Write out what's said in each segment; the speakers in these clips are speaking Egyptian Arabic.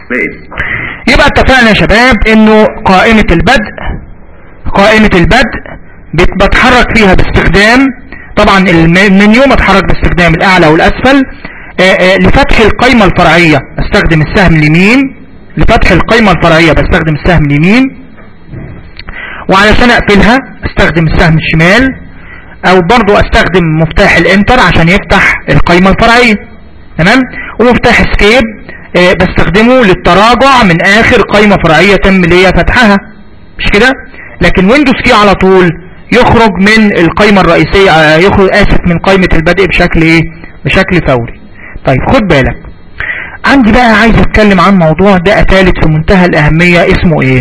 Space. يبقى اتفقنا يا شباب انه قائمة البدء قائمة البدء بت- بتحرك فيها باستخدام طبعا الم- المنيو بتحرك باستخدام الاعلى والاسفل آه، آه، لفتح القائمة الفرعية استخدم السهم اليمين لفتح القائمة الفرعية بستخدم السهم اليمين وعلشان اقفلها استخدم السهم الشمال او برضو استخدم مفتاح الانتر عشان يفتح القائمة الفرعية تمام ومفتاح اسكيب آه، بستخدمه للتراجع من اخر قائمة فرعية تم ليا فتحها مش كده لكن ويندوز كي على طول يخرج من القائمة الرئيسية آه، يخرج اسف من قائمة البدء بشكل ايه بشكل فوري طيب خد بالك عندي بقى عايز اتكلم عن موضوع ده ثالث في منتهى الاهمية اسمه ايه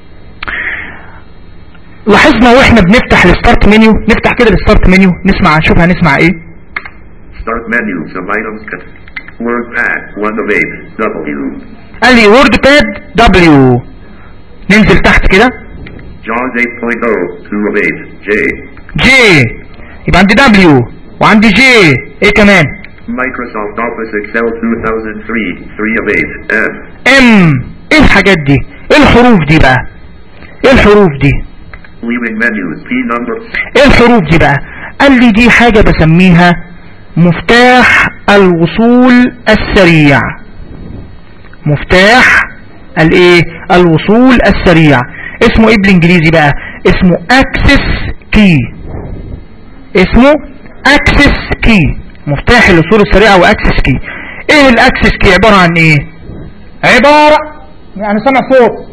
لاحظنا واحنا بنفتح الستارت منيو نفتح كده الستارت منيو نسمع نشوف هنسمع ايه Start menu. Some items. cut- Word pad. 1 of 8. W. قال لي وورد باد دبليو ننزل تحت كده JAWS 8.0. 2 of 8. J. جي يبقى عندي دبليو وعندي جي ايه كمان Microsoft Office Excel 2003. 3 of 8. F. ام ايه الحاجات دي ايه الحروف دي بقى ايه الحروف دي Leaving menus. P number. ايه الحروف دي بقى قال لي دي حاجة بسميها مفتاح الوصول السريع مفتاح الايه الوصول السريع اسمه ايه بالانجليزي بقى اسمه اكسس كي اسمه اكسس كي مفتاح الوصول السريع او اكسس كي ايه الاكسس كي عبارة عن ايه عبارة يعني سمع صوت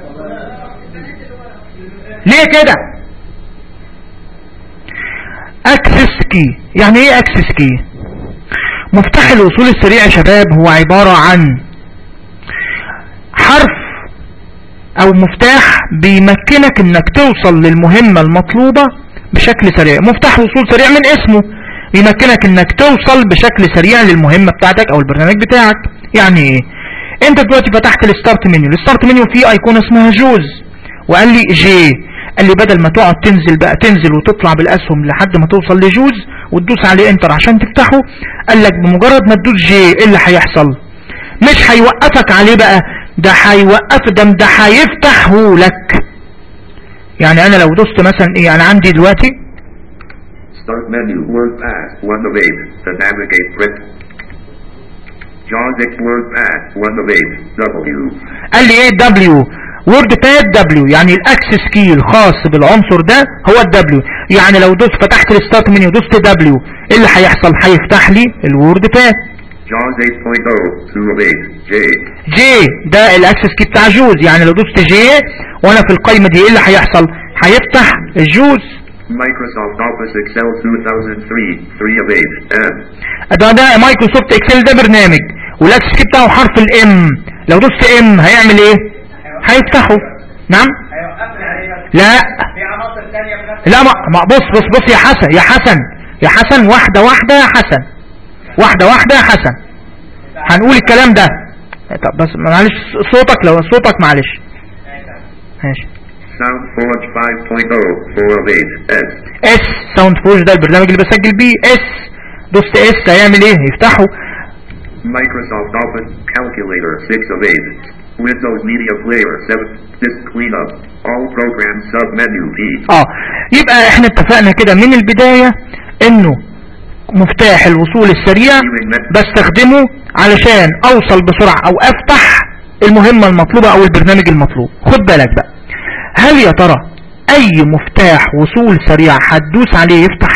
ليه كده اكسس كي يعني ايه اكسس كي مفتاح الوصول السريع يا شباب هو عبارة عن حرف او مفتاح بيمكنك انك توصل للمهمة المطلوبة بشكل سريع مفتاح وصول سريع من اسمه بيمكنك انك توصل بشكل سريع للمهمة بتاعتك او البرنامج بتاعك يعني ايه انت دلوقتي فتحت الستارت منيو الستارت منيو فيه ايقونة اسمها جوز وقال لي جي قال لي بدل ما تقعد تنزل بقى تنزل وتطلع بالاسهم لحد ما توصل لجوز وتدوس عليه انتر عشان تفتحه قال لك بمجرد ما تدوس جي ايه اللي هيحصل مش هيوقفك عليه بقى ده هيوقف ده ده هيفتحه لك يعني انا لو دوست مثلا ايه انا عندي دلوقتي Start menu. Word pad. 1 of 8. To navigate print. JAWS X word pad. 1 of 8. W. قال لي ايه دبليو وورد باد دبليو يعني الاكسس كي الخاص بالعنصر ده هو الدبليو يعني لو دوست فتحت الستارت منيو دوست دبليو ايه اللي هيحصل هيفتح لي الوورد باد JAWS 8.0. 2 of 8. J. جي ده الاكسس كي بتاع جوز يعني لو دوست جي وانا في القائمة دي ايه اللي هيحصل هيفتح الجوز Microsoft Office Excel 2003. 3 of 8. M. ده ده مايكروسوفت اكسل ده برنامج والاكسس كي بتاعه حرف الام لو دوست ام هيعمل ايه هيفتحه نعم هيوقفنا عليه لا في عناصر ثانيه في نفس لا ما ما- بص بص بص يا حسن يا حسن يا حسن واحدة واحدة يا حسن واحدة واحدة يا حسن هنقول الكلام ده طب بس معلش صوتك لو صوتك معلش ماشي SoundForge 5.0. 4 of 8. S. اس ساوند فورج ده البرنامج اللي بسجل بيه اس دوست اس هيعمل ايه يفتحه Microsoft Office Calculator 6 of 8. Windows Media Player 7. Disk Cleanup. All programs submenu P. اه يبقى احنا اتفقنا كده من البداية انه مفتاح الوصول السريع بستخدمه علشان اوصل بسرعة او افتح المهمة المطلوبة او البرنامج المطلوب خد بالك بقى هل يا ترى اي مفتاح وصول سريع هتدوس عليه يفتح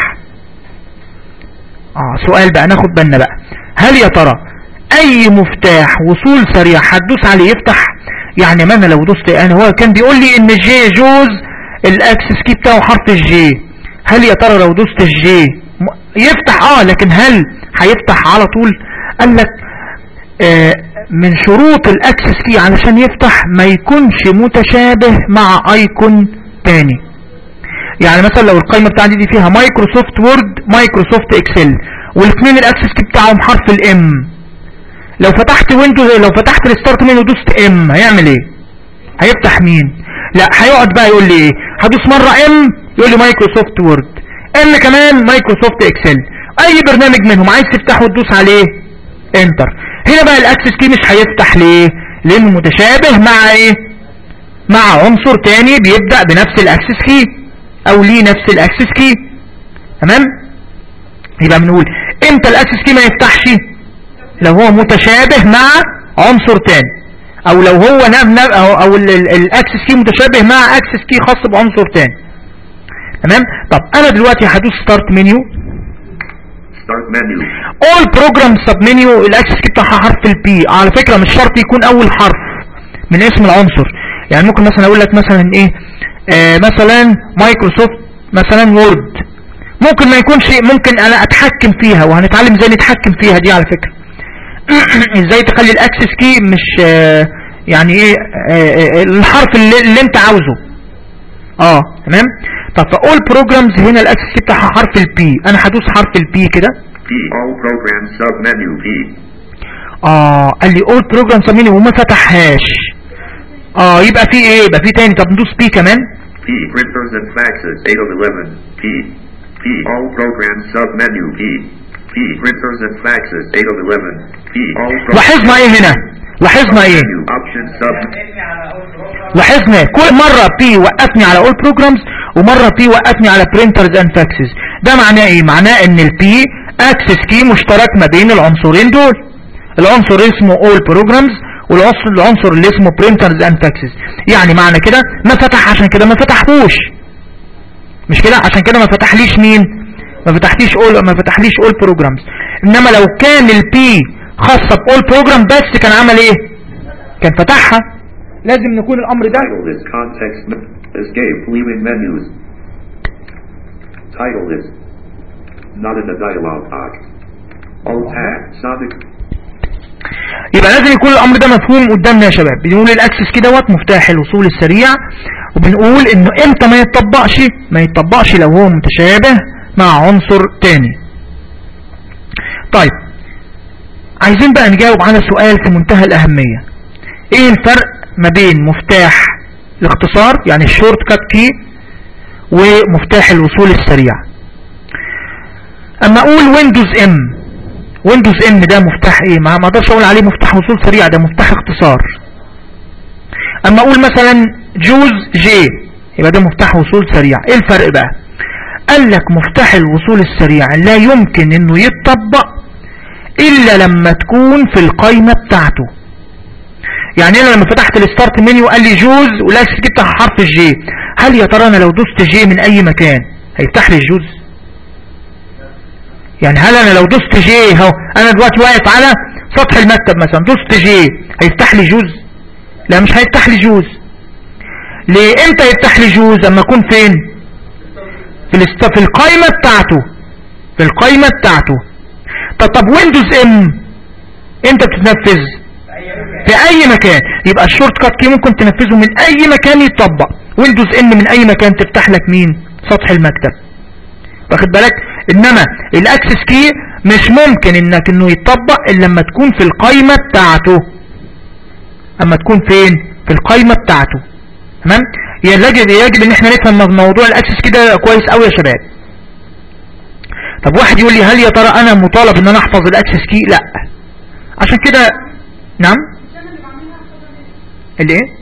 اه سؤال بقى ناخد بالنا بقى هل يا ترى اي مفتاح وصول سريع هتدوس عليه يفتح يعني ما انا لو دوست انا هو كان بيقول لي ان الجي جوز الاكسس كي بتاعه حرف الجي هل يا ترى لو دوست الجي م- يفتح اه لكن هل هيفتح على طول قال لك آه من شروط الاكسس كي علشان يفتح ما يكونش متشابه مع ايكون تاني يعني مثلا لو القائمة بتاعتي دي فيها مايكروسوفت وورد مايكروسوفت اكسل والاثنين الاكسس كي بتاعهم حرف الام لو فتحت ويندوز لو فتحت الستارت منيو دوست ام هيعمل ايه هيفتح مين لا هيقعد بقى يقول لي ايه هدوس مرة ام يقول لي مايكروسوفت وورد ام كمان مايكروسوفت اكسل اي برنامج منهم عايز تفتحه وتدوس عليه انتر هنا بقى الاكسس كي مش هيفتح ليه لانه متشابه مع ايه مع عنصر تاني بيبدأ بنفس الاكسس كي او ليه نفس الاكسس كي تمام يبقى بنقول امتى الاكسس كي ما يفتحش لو هو متشابه مع عنصر تاني او لو هو نب نب او, أو الاكسس كي متشابه مع اكسس كي خاص بعنصر تاني تمام طب انا دلوقتي هدوس ستارت منيو Start menu. all program sub menu الاكسس كي بتاعها حرف البي على فكرة مش شرط يكون اول حرف من اسم العنصر يعني ممكن مثلا اقول لك مثلا ايه آه مثلا مايكروسوفت مثلا وورد ممكن ما يكونش ممكن انا اتحكم فيها وهنتعلم ازاي نتحكم فيها دي على فكرة ازاي تخلي الاكسس كي مش آه يعني ايه آه آه الحرف اللي, اللي انت عاوزه اه تمام طب فاول بروجرامز هنا الاكسس كي بتاعها حرف البي انا هدوس حرف البي كده P. All programs sub menu P. اه قال لي اول بروجرام سميني وما فتحهاش اه يبقى في ايه يبقى في تاني طب ندوس بي كمان P. Printers and faxes 8 of 11. P. P. All programs sub menu P. P. Printers and faxes 8 of 11. P. All programs لاحظنا ايه هنا لاحظنا ايه menu option sub ابني على اول بروجرام لاحظنا كل مرة بي وقفني على اول بروجرامز ومرة بي وقفني على برينترز اند فاكسز ده معناه ايه معناه ان البي اكسس كي مشترك ما بين العنصرين دول العنصر اسمه اول بروجرامز والعنصر العنصر اللي اسمه برينترز اند فاكسز يعني معنى كده ما فتح عشان كده ما فتحوش مش كده عشان كده ما فتحليش مين ما فتحليش اول ما فتحليش اول بروجرامز انما لو كان البي خاصة باول بروجرام بس كان عمل ايه كان فتحها لازم نكون الامر ده title is context me- escape leaving menus. Title is not in the dialog box. Alt tab Sonic يبقى لازم يكون الامر ده مفهوم قدامنا يا شباب بنقول الاكسس كده دوت مفتاح الوصول السريع وبنقول انه امتى ما يتطبقش ما يتطبقش لو هو متشابه مع عنصر تاني طيب عايزين بقى نجاوب على سؤال في منتهى الاهمية ايه الفرق ما بين مفتاح الاختصار يعني الشورت كات كي ومفتاح الوصول السريع اما اقول ويندوز ام ويندوز ام ده مفتاح ايه ما ما اقدرش اقول عليه مفتاح وصول سريع ده مفتاح اختصار اما اقول مثلا جوز جي يبقى ده مفتاح وصول سريع ايه الفرق بقى قال لك مفتاح الوصول السريع لا يمكن انه يتطبق الا لما تكون في القايمة بتاعته يعني انا لما فتحت الستارت منيو قال لي جوز والاكسس كي بتاع حرف الجي هل يا ترى انا لو دوست جي من اي مكان هيفتح لي الجوز يعني هل انا لو دوست جي اهو انا دلوقتي واقف على سطح المكتب مثلا دوست جي هيفتح لي جوز لا مش هيفتح لي جوز ليه امتى يفتح لي جوز اما اكون فين في الاست... في القايمة بتاعته في القايمة بتاعته طب طب ويندوز ام امتى بتتنفذ في اي مكان يبقى الشورت كات كي ممكن تنفذه من اي مكان يتطبق ويندوز ان من اي مكان تفتح لك مين سطح المكتب واخد بالك انما الاكسس كي مش ممكن انك انه يتطبق الا لما تكون في القايمة بتاعته اما تكون فين في القايمة بتاعته تمام يجب يجب ان احنا نفهم موضوع الاكسس كده كويس قوي يا شباب طب واحد يقول لي هل يا ترى انا مطالب ان انا احفظ الاكسس كي لا عشان كده نعم اللي ايه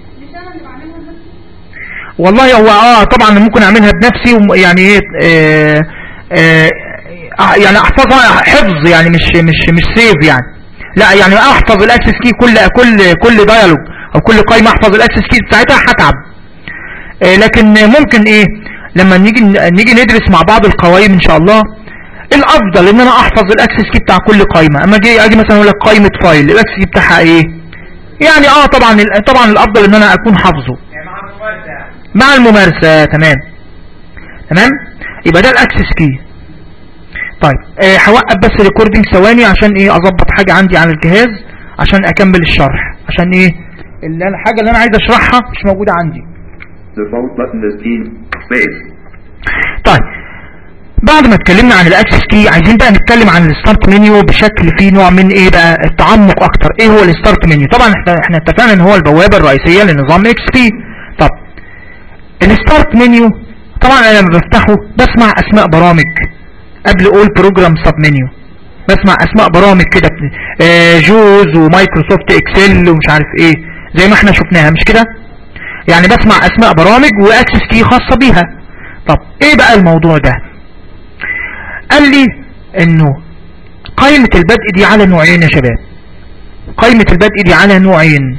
والله هو اه طبعا ممكن اعملها بنفسي وم- يعني ايه آه آه آه، يعني احفظها حفظ يعني مش مش مش سيف يعني لا يعني احفظ الاكسس كي كل كل كل ديالوج او كل قائمه احفظ الاكسس كي بتاعتها هتعب آه لكن ممكن ايه لما نيجي نيجي ندرس مع بعض القوائم ان شاء الله الافضل ان انا احفظ الاكسس كي بتاع كل قائمه اما اجي اجي مثلا اقول لك قائمه فايل الاكسس كي بتاعها ايه يعني اه طبعا ال- طبعا الافضل ان انا اكون حافظه يعني مع الممارسة يعني مع الممارسة تمام تمام يبقى ده الاكسس كي طيب آه، هوقف بس ريكوردينج ثواني عشان ايه اظبط حاجة عندي على الجهاز عشان اكمل الشرح عشان ايه اللي أنا- الحاجة اللي انا عايز اشرحها مش موجودة عندي The vote button is P. Space. طيب بعد ما اتكلمنا عن الاكسس كي عايزين بقى نتكلم عن الستارت منيو بشكل فيه نوع من ايه بقى التعمق اكتر ايه هو الستارت منيو طبعا احنا احنا اتفقنا ان هو البوابة الرئيسية لنظام اكس بي طب الستارت منيو طبعا انا لما بفتحه بسمع اسماء برامج قبل اول بروجرام سب منيو بسمع اسماء برامج كده آه، جوز ومايكروسوفت اكسل ومش عارف ايه زي ما احنا شفناها مش كده يعني بسمع اسماء برامج واكسس كي خاصة بيها طب ايه بقى الموضوع ده قال لي انه قائمة البدء دي على نوعين يا شباب قائمة البدء دي على نوعين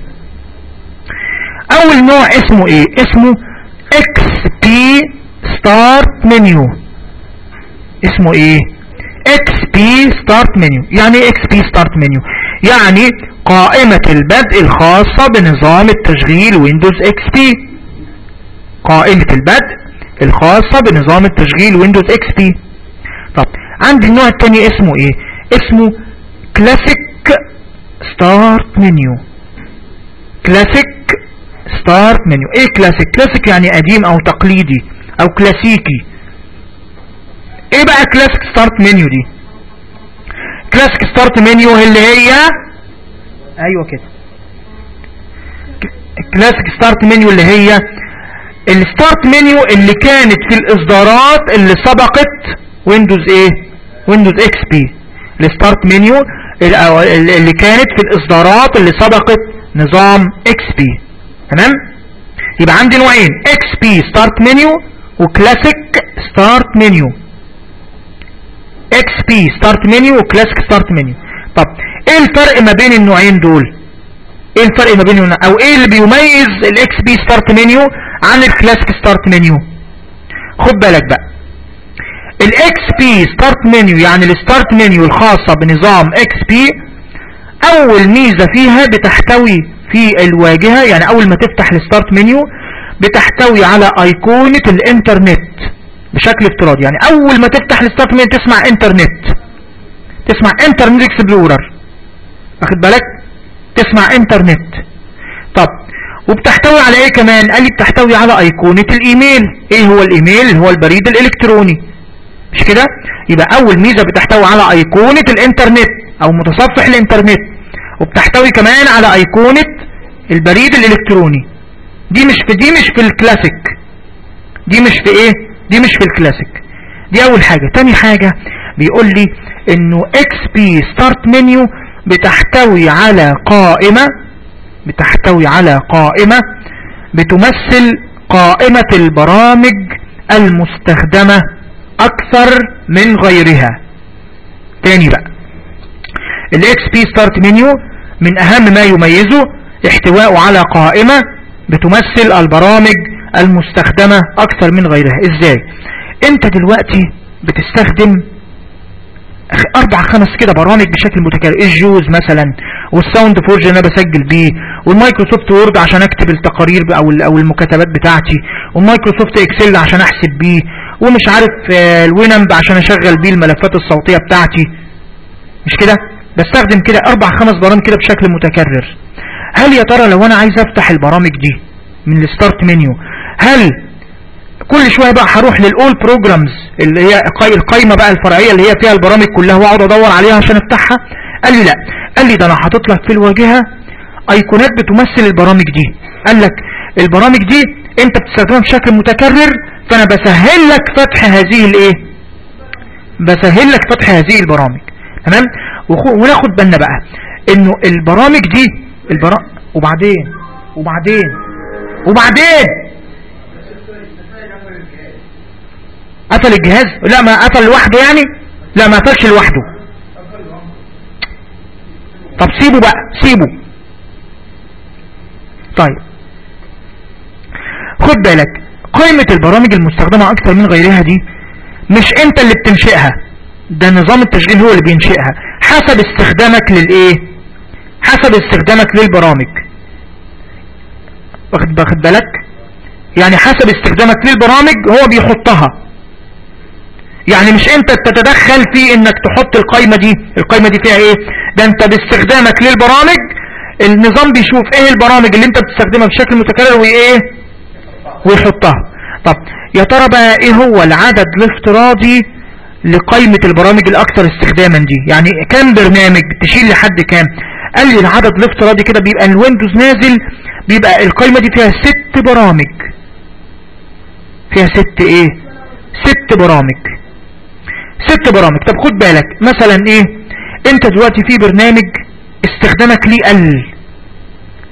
اول نوع اسمه ايه اسمه XP Start Menu اسمه ايه XP Start Menu يعني ايه XP Start Menu يعني قائمة البدء الخاصة بنظام التشغيل ويندوز XP قائمة البدء الخاصة بنظام التشغيل ويندوز XP طب عندي النوع التاني اسمه ايه اسمه كلاسيك ستارت منيو كلاسيك ستارت منيو ايه كلاسيك كلاسيك يعني قديم او تقليدي او كلاسيكي ايه بقى كلاسيك ستارت منيو دي كلاسيك ستارت منيو اللي هي ايوه كده كلاسيك ستارت منيو اللي هي الستارت منيو اللي كانت في الاصدارات اللي سبقت ويندوز ايه ويندوز اكس بي الستارت منيو اللي كانت في الاصدارات اللي سبقت نظام اكس بي تمام يبقى عندي نوعين اكس بي ستارت منيو وكلاسيك ستارت منيو اكس بي ستارت منيو وكلاسيك ستارت منيو طب ايه الفرق ما بين النوعين دول ايه الفرق ما بينهم او ايه اللي بيميز الاكس بي ستارت منيو عن الكلاسيك ستارت منيو خد بالك بقى الاكس بي ستارت منيو يعني الستارت منيو الخاصة بنظام اكس بي اول ميزة فيها بتحتوي في الواجهة يعني اول ما تفتح الستارت منيو بتحتوي على ايقونة الانترنت بشكل افتراضي يعني اول ما تفتح الستارت منيو تسمع انترنت تسمع انترنت اكسبلورر واخد بالك تسمع انترنت طب وبتحتوي على ايه كمان قال لي بتحتوي على ايقونة الايميل ايه هو الايميل هو البريد الالكتروني مش كده يبقى اول ميزة بتحتوي على ايقونة الانترنت او متصفح الانترنت وبتحتوي كمان على ايقونة البريد الالكتروني دي مش في دي مش في الكلاسيك دي مش في ايه دي مش في الكلاسيك دي اول حاجة تاني حاجة بيقول لي انه اكس بي ستارت منيو بتحتوي على قائمة بتحتوي على قائمة بتمثل قائمة البرامج المستخدمة اكثر من غيرها تاني بقى الاكس بي ستارت منيو من اهم ما يميزه احتواءه على قائمة بتمثل البرامج المستخدمة اكثر من غيرها ازاي انت دلوقتي بتستخدم اربع خمس كده برامج بشكل متكرر الجوز مثلا والساوند فورج اللي انا بسجل بيه والمايكروسوفت وورد عشان اكتب التقارير او او المكاتبات بتاعتي والمايكروسوفت اكسل عشان احسب بيه ومش عارف الوينمب عشان اشغل بيه الملفات الصوتية بتاعتي مش كده بستخدم كده اربع خمس برامج كده بشكل متكرر هل يا ترى لو انا عايز افتح البرامج دي من الستارت منيو هل كل شوية بقى هروح للأول بروجرامز اللي هي القايمة بقى الفرعية اللي هي فيها البرامج كلها واقعد ادور عليها عشان افتحها قال لي لا قال لي ده انا حاطط لك في الواجهة ايقونات بتمثل البرامج دي قال لك البرامج دي انت بتستخدمها بشكل متكرر فانا بسهل لك فتح هذه الايه بسهل لك فتح هذه البرامج تمام وناخد بالنا بقى انه البرامج دي البرا... وبعدين وبعدين وبعدين قفل الجهاز لا ما قفل لوحده يعني لا ما قفلش لوحده طب سيبه بقى سيبه طيب خد بالك قائمة البرامج المستخدمة اكثر من غيرها دي مش انت اللي بتنشئها ده نظام التشغيل هو اللي بينشئها حسب استخدامك للايه حسب استخدامك للبرامج واخد واخد بالك يعني حسب استخدامك للبرامج هو بيحطها يعني مش انت تتدخل في انك تحط القايمة دي القايمة دي فيها ايه ده انت باستخدامك للبرامج النظام بيشوف ايه البرامج اللي انت بتستخدمها بشكل متكرر وايه ويحطها طب يا ترى بقى ايه هو العدد الافتراضي لقائمة البرامج الاكثر استخداما دي يعني كام برنامج تشيل لحد كام قال لي العدد الافتراضي كده بيبقى الويندوز نازل بيبقى القائمة دي فيها ست برامج فيها ست ايه ست برامج ست برامج طب خد بالك مثلا ايه انت دلوقتي في برنامج استخدامك ليه قل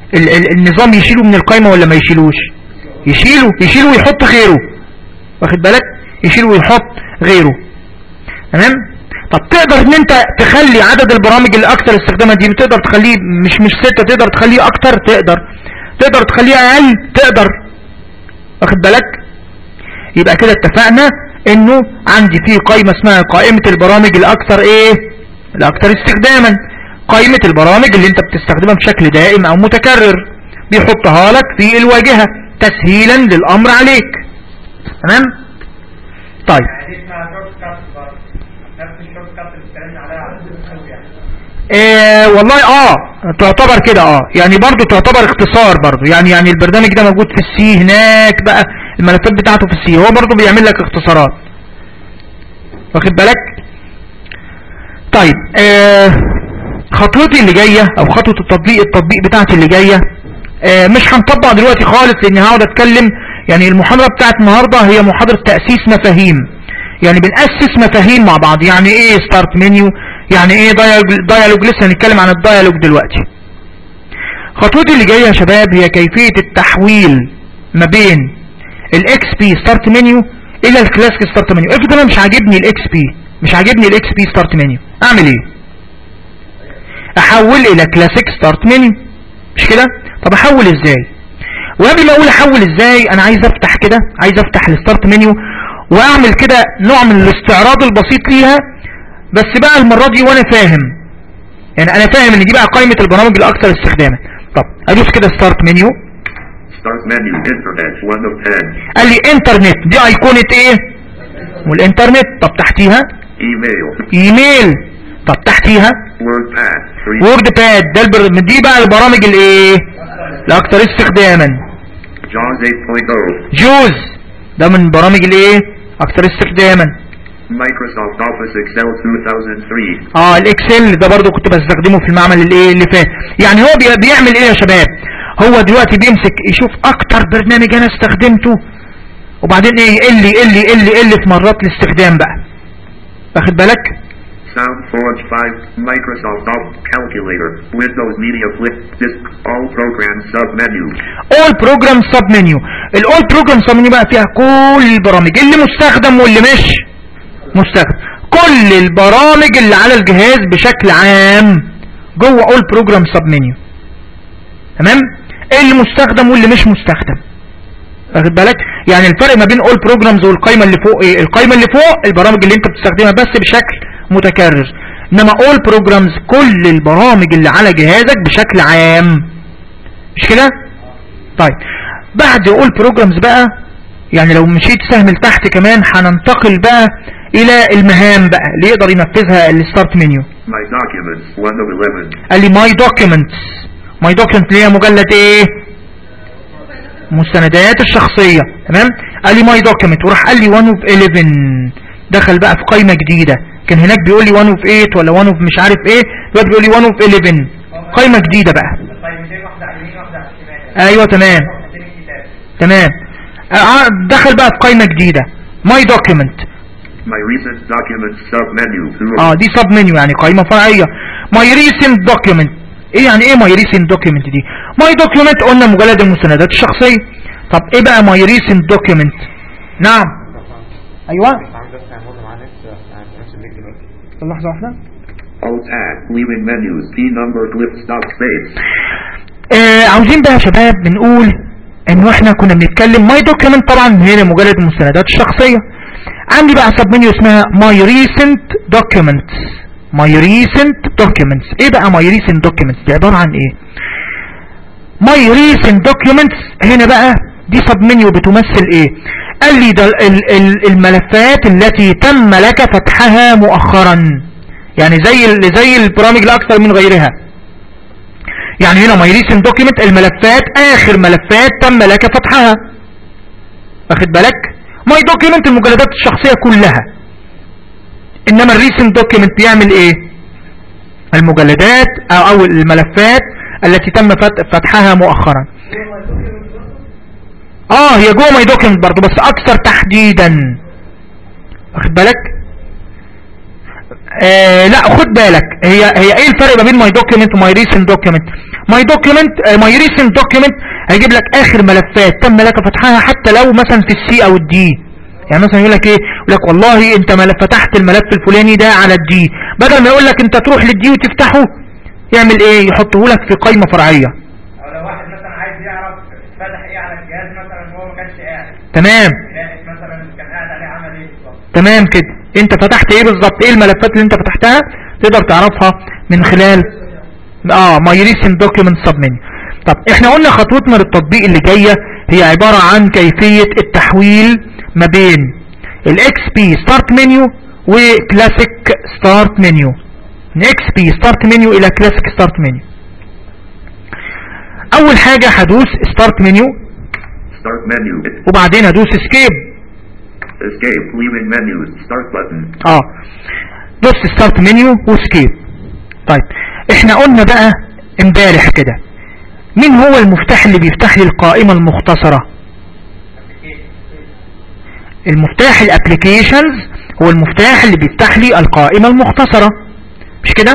ال ال النظام يشيله من القائمة ولا ما يشيلوش يشيله يشيله ويحط غيره واخد بالك يشيله ويحط غيره تمام طب تقدر ان انت تخلي عدد البرامج اللي اكتر استخداما دي تقدر تخليه مش مش ستة تقدر تخليه اكتر تقدر تقدر تخليه اقل تقدر واخد بالك يبقى كده اتفقنا انه عندي في قائمة اسمها قائمة البرامج الاكثر ايه الاكثر استخداما قائمة البرامج اللي انت بتستخدمها بشكل دائم او متكرر بيحطها لك في الواجهة تسهيلا للامر عليك تمام طيب يعني دي اسمها شورت كات برضه نفس الشورت كات اللي اتكلمنا عليها على الفيسبوك يعني آه والله اه تعتبر كده اه يعني برضو تعتبر اختصار برضو يعني يعني البرنامج ده موجود في السي هناك بقى الملفات بتاعته في السي هو برضو بيعمل لك اختصارات واخد بالك طيب آه خطوتي اللي جاية او خطوة التطبيق التطبيق بتاعتي اللي جاية آه مش هنطبق دلوقتي خالص لان هقعد اتكلم يعني المحاضرة بتاعت النهاردة هي محاضرة تأسيس مفاهيم يعني بنأسس مفاهيم مع بعض يعني ايه ستارت منيو يعني ايه دايالوج لسه هنتكلم عن الدايالوج دلوقتي خطوتي اللي جايه يا شباب هي كيفية التحويل ما بين الاكس بي ستارت منيو الى الكلاسيك ستارت منيو افرض انا مش عاجبني الاكس بي مش عاجبني الاكس بي ستارت منيو اعمل ايه احول الى كلاسيك ستارت منيو مش كده طب احول ازاي وقبل ما اقول احول ازاي انا عايز افتح كده عايز افتح الستارت منيو واعمل كده نوع من الاستعراض البسيط ليها بس بقى المرة دي وانا فاهم يعني انا فاهم ان دي بقى قائمة البرامج الاكثر استخداما طب ادوس كده ستارت منيو Start menu. Internet. 1 of 10. قال لي انترنت دي ايقونة ايه والانترنت طب تحتيها Email. ايميل طب تحتيها WordPad. 3. وورد باد ده البر... دي بقى البرامج الايه الاكثر استخداما JAWS 8.0. جوز ده من البرامج الايه اكثر استخداما Microsoft Office Excel 2003. اه الاكسل ده برضو كنت بستخدمه في المعمل الايه اللي فات يعني هو بي- بيعمل ايه يا شباب هو دلوقتي بيمسك يشوف اكتر برنامج انا استخدمته وبعدين ايه يقل يقل يقل يقل في مرات الاستخدام بقى واخد بالك SoundForge 5. Microsoft Office Calculator. Windows Media Flip Disk. All programs submenu. all program sub menu الاول program sub menu بقى فيها كل البرامج اللي مستخدم واللي مش مستخدم كل البرامج اللي على الجهاز بشكل عام جوه all program sub menu تمام اللي مستخدم واللي مش مستخدم واخد بالك يعني الفرق ما بين all programs والقايمه اللي فوق ايه القايمه اللي فوق البرامج اللي انت بتستخدمها بس بشكل متكرر انما all programs كل البرامج اللي على جهازك بشكل عام مش كده طيب بعد اول بروجرامز بقى يعني لو مشيت سهم لتحت كمان هننتقل بقى الى المهام بقى اللي يقدر ينفذها الستارت منيو My documents. 1 of 11. قال لي ماي دوكيومنتس ماي دوكيومنت اللي هي مجلد ايه مستندات الشخصية تمام قال لي ماي دوكيومنت وراح قال لي 1 اوف 11 دخل بقى في قائمة جديدة كان هناك بيقول لي 1 اوف 8 ولا 1 اوف مش عارف ايه دلوقتي بيقول لي 1 اوف 11 قائمة جديدة بقى القائمتين واحدة على اليمين واحدة على الشمال ايوه تمام صفحتين الكتاب تمام آه، دخل بقى في قائمة جديدة ماي دوكيومنت My recent documents submenu. 2 of اه دي سب منيو يعني قائمة فرعية ماي ريسنت دوكيومنت ايه يعني ايه ماي ريسنت دوكيومنت دي ماي دوكيومنت قلنا مجلد المستندات الشخصية طب ايه بقى ماي ريسنت دوكيومنت نعم ايوه عم بس هنمر مع ناس نفس اللينك دلوقتي لحظة واحدة Alt tab. Leaving menus. P number. Glyph stop space. آه عاوزين بقى يا شباب بنقول انه احنا كنا بنتكلم ماي دوكيومنت طبعا هنا مجرد المستندات الشخصية عندي بقى سب منيو اسمها ماي ريسنت دوكيومنتس ماي ريسنت دوكيومنتس ايه بقى ماي ريسنت دوكيومنتس دي عبارة عن ايه ماي ريسنت دوكيومنتس هنا بقى دي سب منيو بتمثل ايه قال لي ده ال- ال- الملفات التي تم لك فتحها مؤخرا يعني زي ال- زي البرامج الاكثر من غيرها يعني هنا ماي ريسنت دوكيمنت الملفات اخر ملفات تم لك فتحها واخد بالك ماي دوكيمنت المجلدات الشخصية كلها انما الريسنت دوكيمنت بيعمل ايه المجلدات او, أو الملفات التي تم فت- فتحها مؤخرا اه هي جوه ماي دوكيمنت برضو بس اكثر تحديدا واخد بالك آه لا خد بالك هي هي ايه الفرق ما بين ماي دوكيمنت وماي ريسنت دوكيمنت ماي دوكيمنت ماي ريسنت دوكيمنت هيجيب لك اخر ملفات تم لك فتحها حتى لو مثلا في السي او الدي يعني مثلا يقول لك ايه يقول لك والله انت ملف فتحت الملف الفلاني ده على الدي بدل ما يقول لك انت تروح للدي وتفتحه يعمل ايه يحطه لك في قائمه فرعيه او لو واحد مثلا عايز يعرف فتح ايه على الجهاز مثلا وهو ما كانش قاعد تمام يلاقي مثلا كان قاعد عليه عمل ايه بالظبط تمام كده انت فتحت ايه بالظبط ايه الملفات اللي انت فتحتها تقدر تعرفها من خلال اه ماي ريسنت دوكيومنت سب منيو طب احنا قلنا خطوتنا للتطبيق اللي جايه هي عباره عن كيفيه التحويل ما بين الاكس بي ستارت منيو وكلاسيك ستارت منيو من اكس بي ستارت منيو الى كلاسيك ستارت منيو اول حاجه هدوس ستارت منيو Start menu. وبعدين هدوس اسكيب Escape. Leaving menus. Start button. اه بص ستارت منيو وسكيب طيب احنا قلنا بقى امبارح كده مين هو المفتاح اللي بيفتح لي القائمة المختصرة المفتاح الابليكيشنز هو المفتاح اللي بيفتح لي القائمة المختصرة مش كده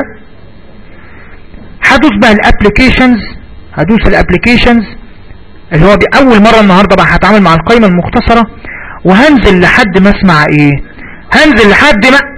هدوس بقى الابليكيشنز هدوس الابليكيشنز اللي هو بي- اول مرة النهاردة بقى هتعامل مع القائمة المختصرة وهنزل لحد ما اسمع ايه هنزل لحد ما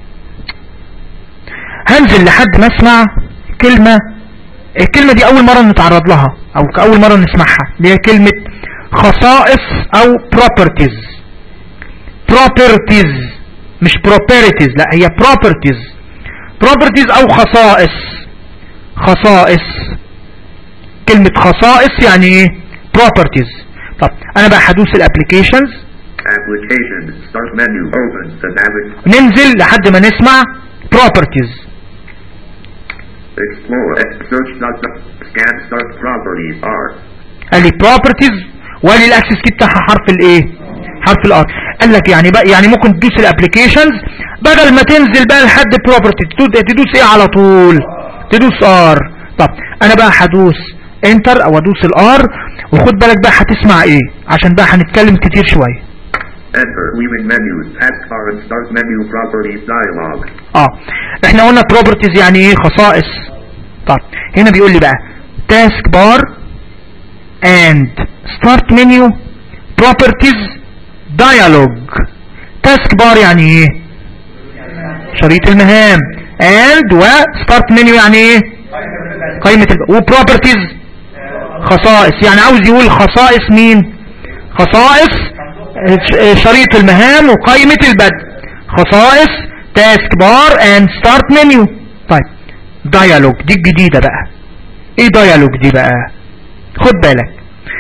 هنزل لحد ما اسمع كلمة الكلمة دي اول مرة نتعرض لها او كأول مرة نسمعها اللي هي كلمة خصائص او properties properties مش properties لا هي properties properties او خصائص خصائص كلمة خصائص يعني ايه properties طب انا بقى هدوس الابليكيشنز Applications. Start menu. Open the navig. ننزل لحد ما نسمع properties Explore. Search. Dot. Scan. Start properties. R. قال لي properties وقال لي الاكسس كي بتاعها حرف الايه حرف الار قال لك يعني بقى يعني ممكن تدوس الابليكيشنز بدل ما تنزل بقى لحد property تدوس, تدوس ايه على طول تدوس ار طب انا بقى هدوس انتر او ادوس الار وخد بالك بقى هتسمع ايه عشان بقى هنتكلم كتير شويه Enter. Leaving menus. Taskbar and start menu properties dialog. اه احنا قلنا properties يعني ايه خصائص طب هنا بيقول لي بقى task bar and start menu properties dialog task bar يعني ايه شريط المهام and و start menu يعني ايه قائمة الب... و properties خصائص يعني عاوز يقول خصائص مين خصائص ش- شريط المهام وقائمة البدء خصائص تاسك بار اند ستارت منيو طيب ديالوج دي الجديدة بقى ايه ديالوج دي بقى خد بالك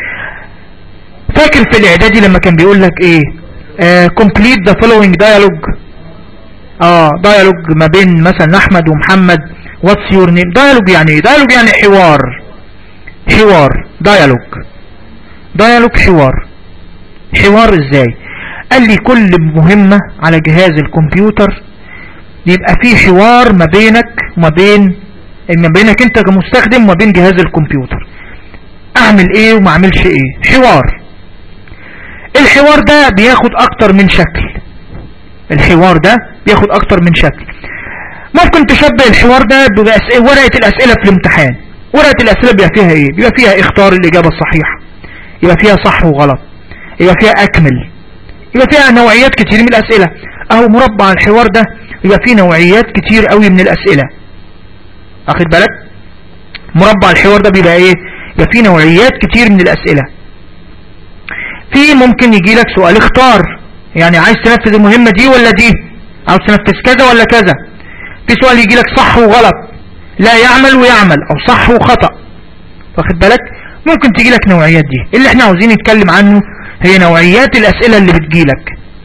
فاكر في الاعدادي لما كان بيقول لك ايه كومبليت ذا فولوينج ديالوج اه ديالوج ما بين مثلا احمد ومحمد واتس يور نيم ديالوج يعني ايه ديالوج يعني حوار حوار ديالوج ديالوج حوار حوار ازاي قال لي كل مهمة على جهاز الكمبيوتر يبقى في حوار ما بينك وما بين ما بينك انت كمستخدم وما بين جهاز الكمبيوتر اعمل ايه وما اعملش ايه حوار الحوار ده بياخد اكتر من شكل الحوار ده بياخد اكتر من شكل ممكن تشبه الحوار ده بورقة الاسئلة في الامتحان ورقة الاسئلة بيبقى فيها ايه بيبقى فيها اختار الاجابة الصحيحة يبقى فيها صح وغلط يبقى فيها اكمل يبقى فيها نوعيات كتير من الاسئلة اهو مربع الحوار ده يبقى فيه نوعيات كتير قوي من الاسئلة واخد بالك مربع الحوار ده بيبقى ايه يبقى فيه نوعيات كتير من الاسئلة في ممكن يجي لك سؤال اختار يعني عايز تنفذ المهمة دي ولا دي عاوز تنفذ كذا ولا كذا في سؤال يجي لك صح وغلط لا يعمل ويعمل او صح وخطأ واخد بالك ممكن تجي لك نوعيات دي اللي احنا عاوزين نتكلم عنه هي نوعيات الاسئلة اللي بتجيلك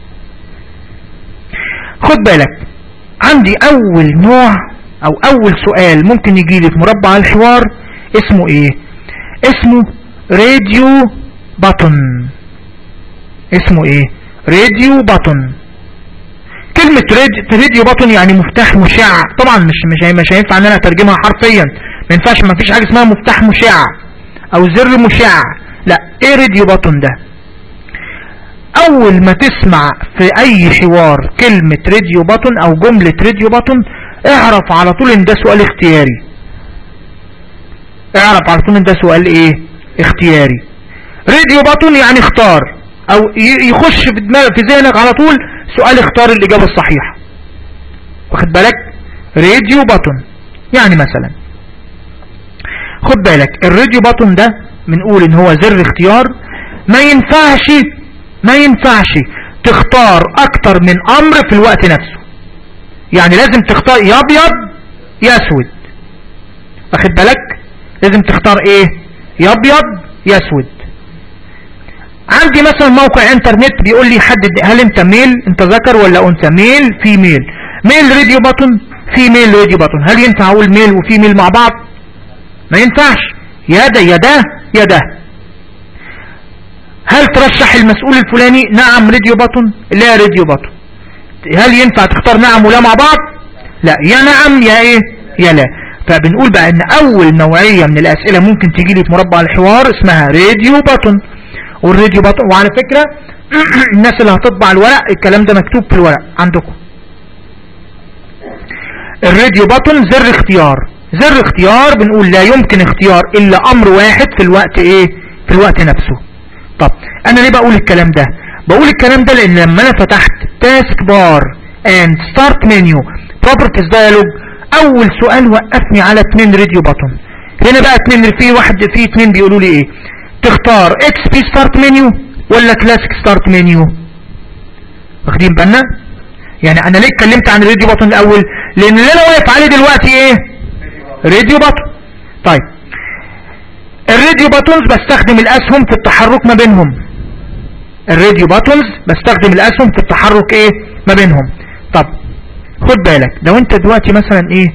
خد بالك عندي اول نوع او اول سؤال ممكن يجيلي في مربع الحوار اسمه ايه اسمه راديو باتون اسمه ايه راديو باتون كلمة راد- راديو باتون يعني مفتاح مشع طبعا مش مش مش هينفع ان انا اترجمها حرفيا ما ينفعش ما فيش حاجة اسمها مفتاح مشع او زر مشع لا ايه راديو باتون ده اول ما تسمع في اي حوار كلمة راديو باتون او جملة راديو باتون اعرف على طول ان ده سؤال اختياري اعرف على طول ان ده سؤال ايه اختياري راديو باتون يعني اختار او ي- يخش في دماغ في ذهنك على طول سؤال اختار الاجابة الصحيحة واخد بالك راديو باتون يعني مثلا خد بالك الراديو باتون ده بنقول ان هو زر اختيار ما ينفعش ما ينفعش تختار اكتر من امر في الوقت نفسه يعني لازم تختار يا ابيض يا اسود واخد بالك لازم تختار ايه يا ابيض يا اسود عندي مثلا موقع انترنت بيقول لي حدد هل انت ميل انت ذكر ولا انثى ميل في ميل ميل راديو باتون في ميل راديو باتون هل ينفع اقول ميل وفي ميل مع بعض ما ينفعش يا ده يا ده يا ده هل ترشح المسؤول الفلاني نعم راديو باتون لا راديو باتون هل ينفع تختار نعم ولا مع بعض لا يا نعم يا ايه يا لا فبنقول بقى ان اول نوعية من الاسئلة ممكن تيجي لي في مربع الحوار اسمها راديو باتون والراديو باتون وعلى فكرة الناس اللي هتطبع الورق الكلام ده مكتوب في الورق عندكم الراديو باتون زر اختيار زر اختيار بنقول لا يمكن اختيار الا امر واحد في الوقت ايه في الوقت نفسه طب انا ليه بقول الكلام ده بقول الكلام ده لان لما انا فتحت تاسك بار اند ستارت منيو بروبرتيز دايلوج اول سؤال وقفني على اتنين راديو باتون هنا بقى اتنين في واحد في اتنين بيقولوا لي ايه تختار اكس بي ستارت منيو ولا كلاسيك ستارت منيو واخدين بالنا يعني انا ليه اتكلمت عن الراديو باتون الاول لان اللي انا واقف عليه دلوقتي ايه راديو باتون طيب الراديو باتونز بستخدم الاسهم في التحرك ما بينهم الراديو باتونز بستخدم الاسهم في التحرك ايه ما بينهم طب خد بالك لو انت دلوقتي مثلا ايه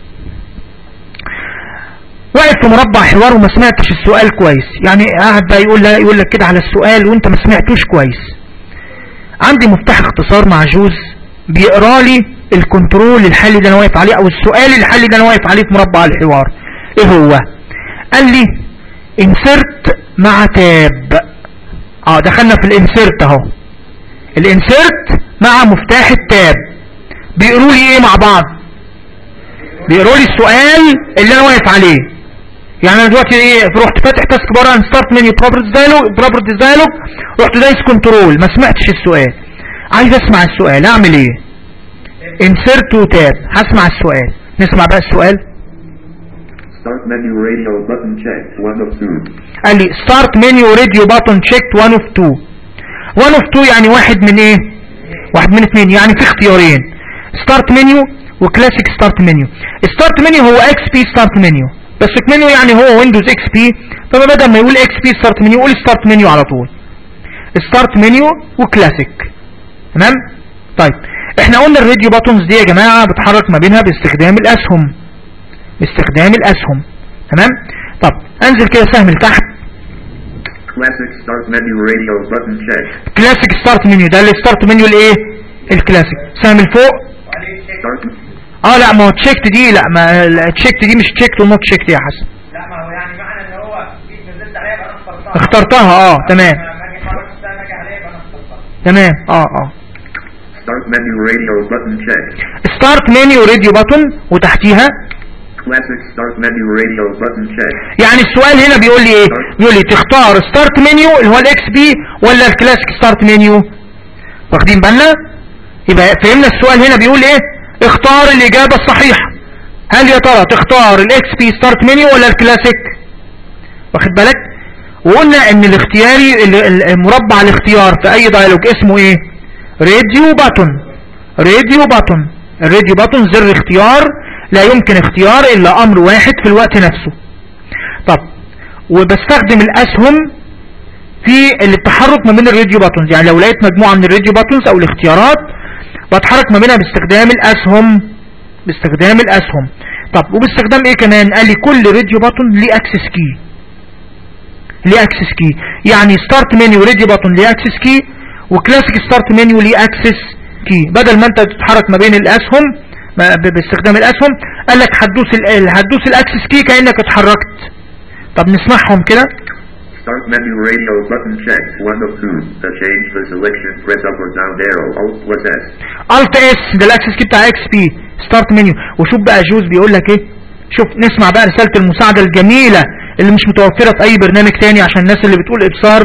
واقف في مربع حوار وما سمعتش السؤال كويس يعني قاعد بقى يقول لك يقول لك كده على السؤال وانت ما سمعتوش كويس عندي مفتاح اختصار مع جوز بيقرا لي الكنترول الحالي اللي انا واقف عليه او السؤال الحالي اللي انا واقف عليه في مربع الحوار ايه هو قال لي انسرت مع تاب اه دخلنا في الانسرت اهو الانسرت مع مفتاح التاب بيقروا لي ايه مع بعض بيقروا لي السؤال اللي انا واقف عليه يعني انا دلوقتي ايه رحت فاتح تاسك بار ان ستارت منيو بروبرتيز دايلوج بروبرتيز دايلوج رحت دايس كنترول ما سمعتش السؤال عايز اسمع السؤال اعمل ايه انسرت وتاب هسمع السؤال نسمع بقى السؤال Start menu radio button checked. One of two. قال لي ستارت منيو راديو باتون تشيكت 1 اوف 2 1 اوف 2 يعني واحد من ايه واحد من اثنين يعني في اختيارين ستارت منيو وكلاسيك ستارت منيو ستارت منيو هو اكس بي ستارت منيو بس منيو يعني هو ويندوز اكس بي فما بدل ما يقول اكس بي ستارت منيو يقول ستارت منيو على طول ستارت منيو وكلاسيك تمام طيب احنا قلنا الراديو باتونز دي يا جماعه بتحرك ما بينها باستخدام الاسهم باستخدام الاسهم تمام طب انزل كده سهم لتحت Classic start menu radio button checked. كلاسيك ستارت منيو ده الستارت منيو الايه الكلاسيك سهم لفوق وبعدين تشيك Start اه لا ما هو تشيكت دي لا ما تشيكت دي مش تشيكت ونوت تشيكت يا حسن لا ما هو يعني معنى ان هو جيت نزلت عليها يبقى انا اخترتها اخترتها اه تمام لما اجي اتحرك السهم اجي عليها يبقى انا اخترتها تمام اه اه start menu radio button checked. ستارت منيو راديو باتون وتحتيها Classic start menu radio button checked. يعني السؤال هنا بيقول لي ايه بيقول لي تختار ستارت منيو اللي هو الاكس بي ولا الكلاسيك ستارت منيو واخدين بالنا يبقى فهمنا السؤال هنا بيقول ايه اختار الاجابة الصحيحة هل يا ترى تختار الاكس بي ستارت منيو ولا الكلاسيك واخد بالك وقلنا ان الاختياري ال- ال- المربع الاختيار في اي دايلوج اسمه ايه راديو باتون راديو باتون الراديو باتون زر اختيار لا يمكن اختيار الا امر واحد في الوقت نفسه طب وبستخدم الاسهم في التحرك ما بين الراديو باتونز يعني لو لقيت مجموعة من الراديو باتونز او الاختيارات بتحرك ما بينها باستخدام الاسهم باستخدام الاسهم طب وباستخدام ايه كمان قال لي كل راديو باتون ليه اكسس كي ليه اكسس كي يعني ستارت منيو راديو باتون ليه اكسس كي وكلاسيك ستارت منيو ليه اكسس كي بدل ما انت تتحرك ما بين الاسهم ما- ب- باستخدام الاسهم قال لك هتدوس ال- ال- هتدوس الاكسس كي كانك اتحركت طب نسمعهم كده Start menu radio button checked. One of two. To change the selection, press up or down arrow. Alt plus S. الت اس ده الاكسس كي بتاع اكس بي ستارت منيو وشوف بقى جوز بيقول لك ايه شوف نسمع بقى رسالة المساعدة الجميلة اللي مش متوفرة في اي برنامج تاني عشان الناس اللي بتقول ابصار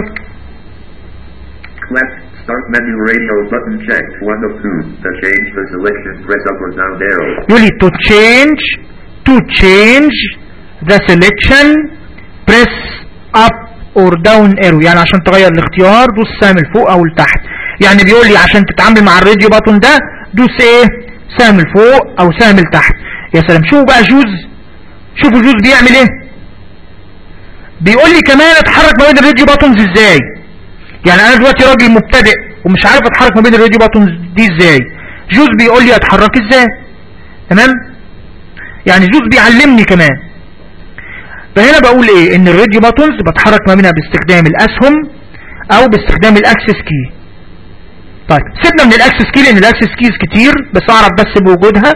Left. Start menu radio button checked. One of two. To change the selection, press up or down arrow. يقول لي to change to change the selection press up or down arrow يعني عشان تغير الاختيار دوس سهم لفوق او لتحت يعني بيقول لي عشان تتعامل مع الراديو باتون ده دوس ايه سهم لفوق او سهم لتحت يا سلام شوفوا بقى جوز شوفوا جوز بيعمل ايه بيقول لي كمان اتحرك ما بين الراديو باتونز ازاي يعني انا دلوقتي راجل مبتدئ ومش عارف اتحرك ما بين الراديو باتونز دي ازاي جوز بيقول لي اتحرك ازاي تمام يعني جوز بيعلمني كمان فهنا بقول ايه ان الراديو باتونز بتحرك ما بينها باستخدام الاسهم او باستخدام الاكسس كي طيب سيبنا من الاكسس كي لان الاكسس كيز كتير بس اعرف بس بوجودها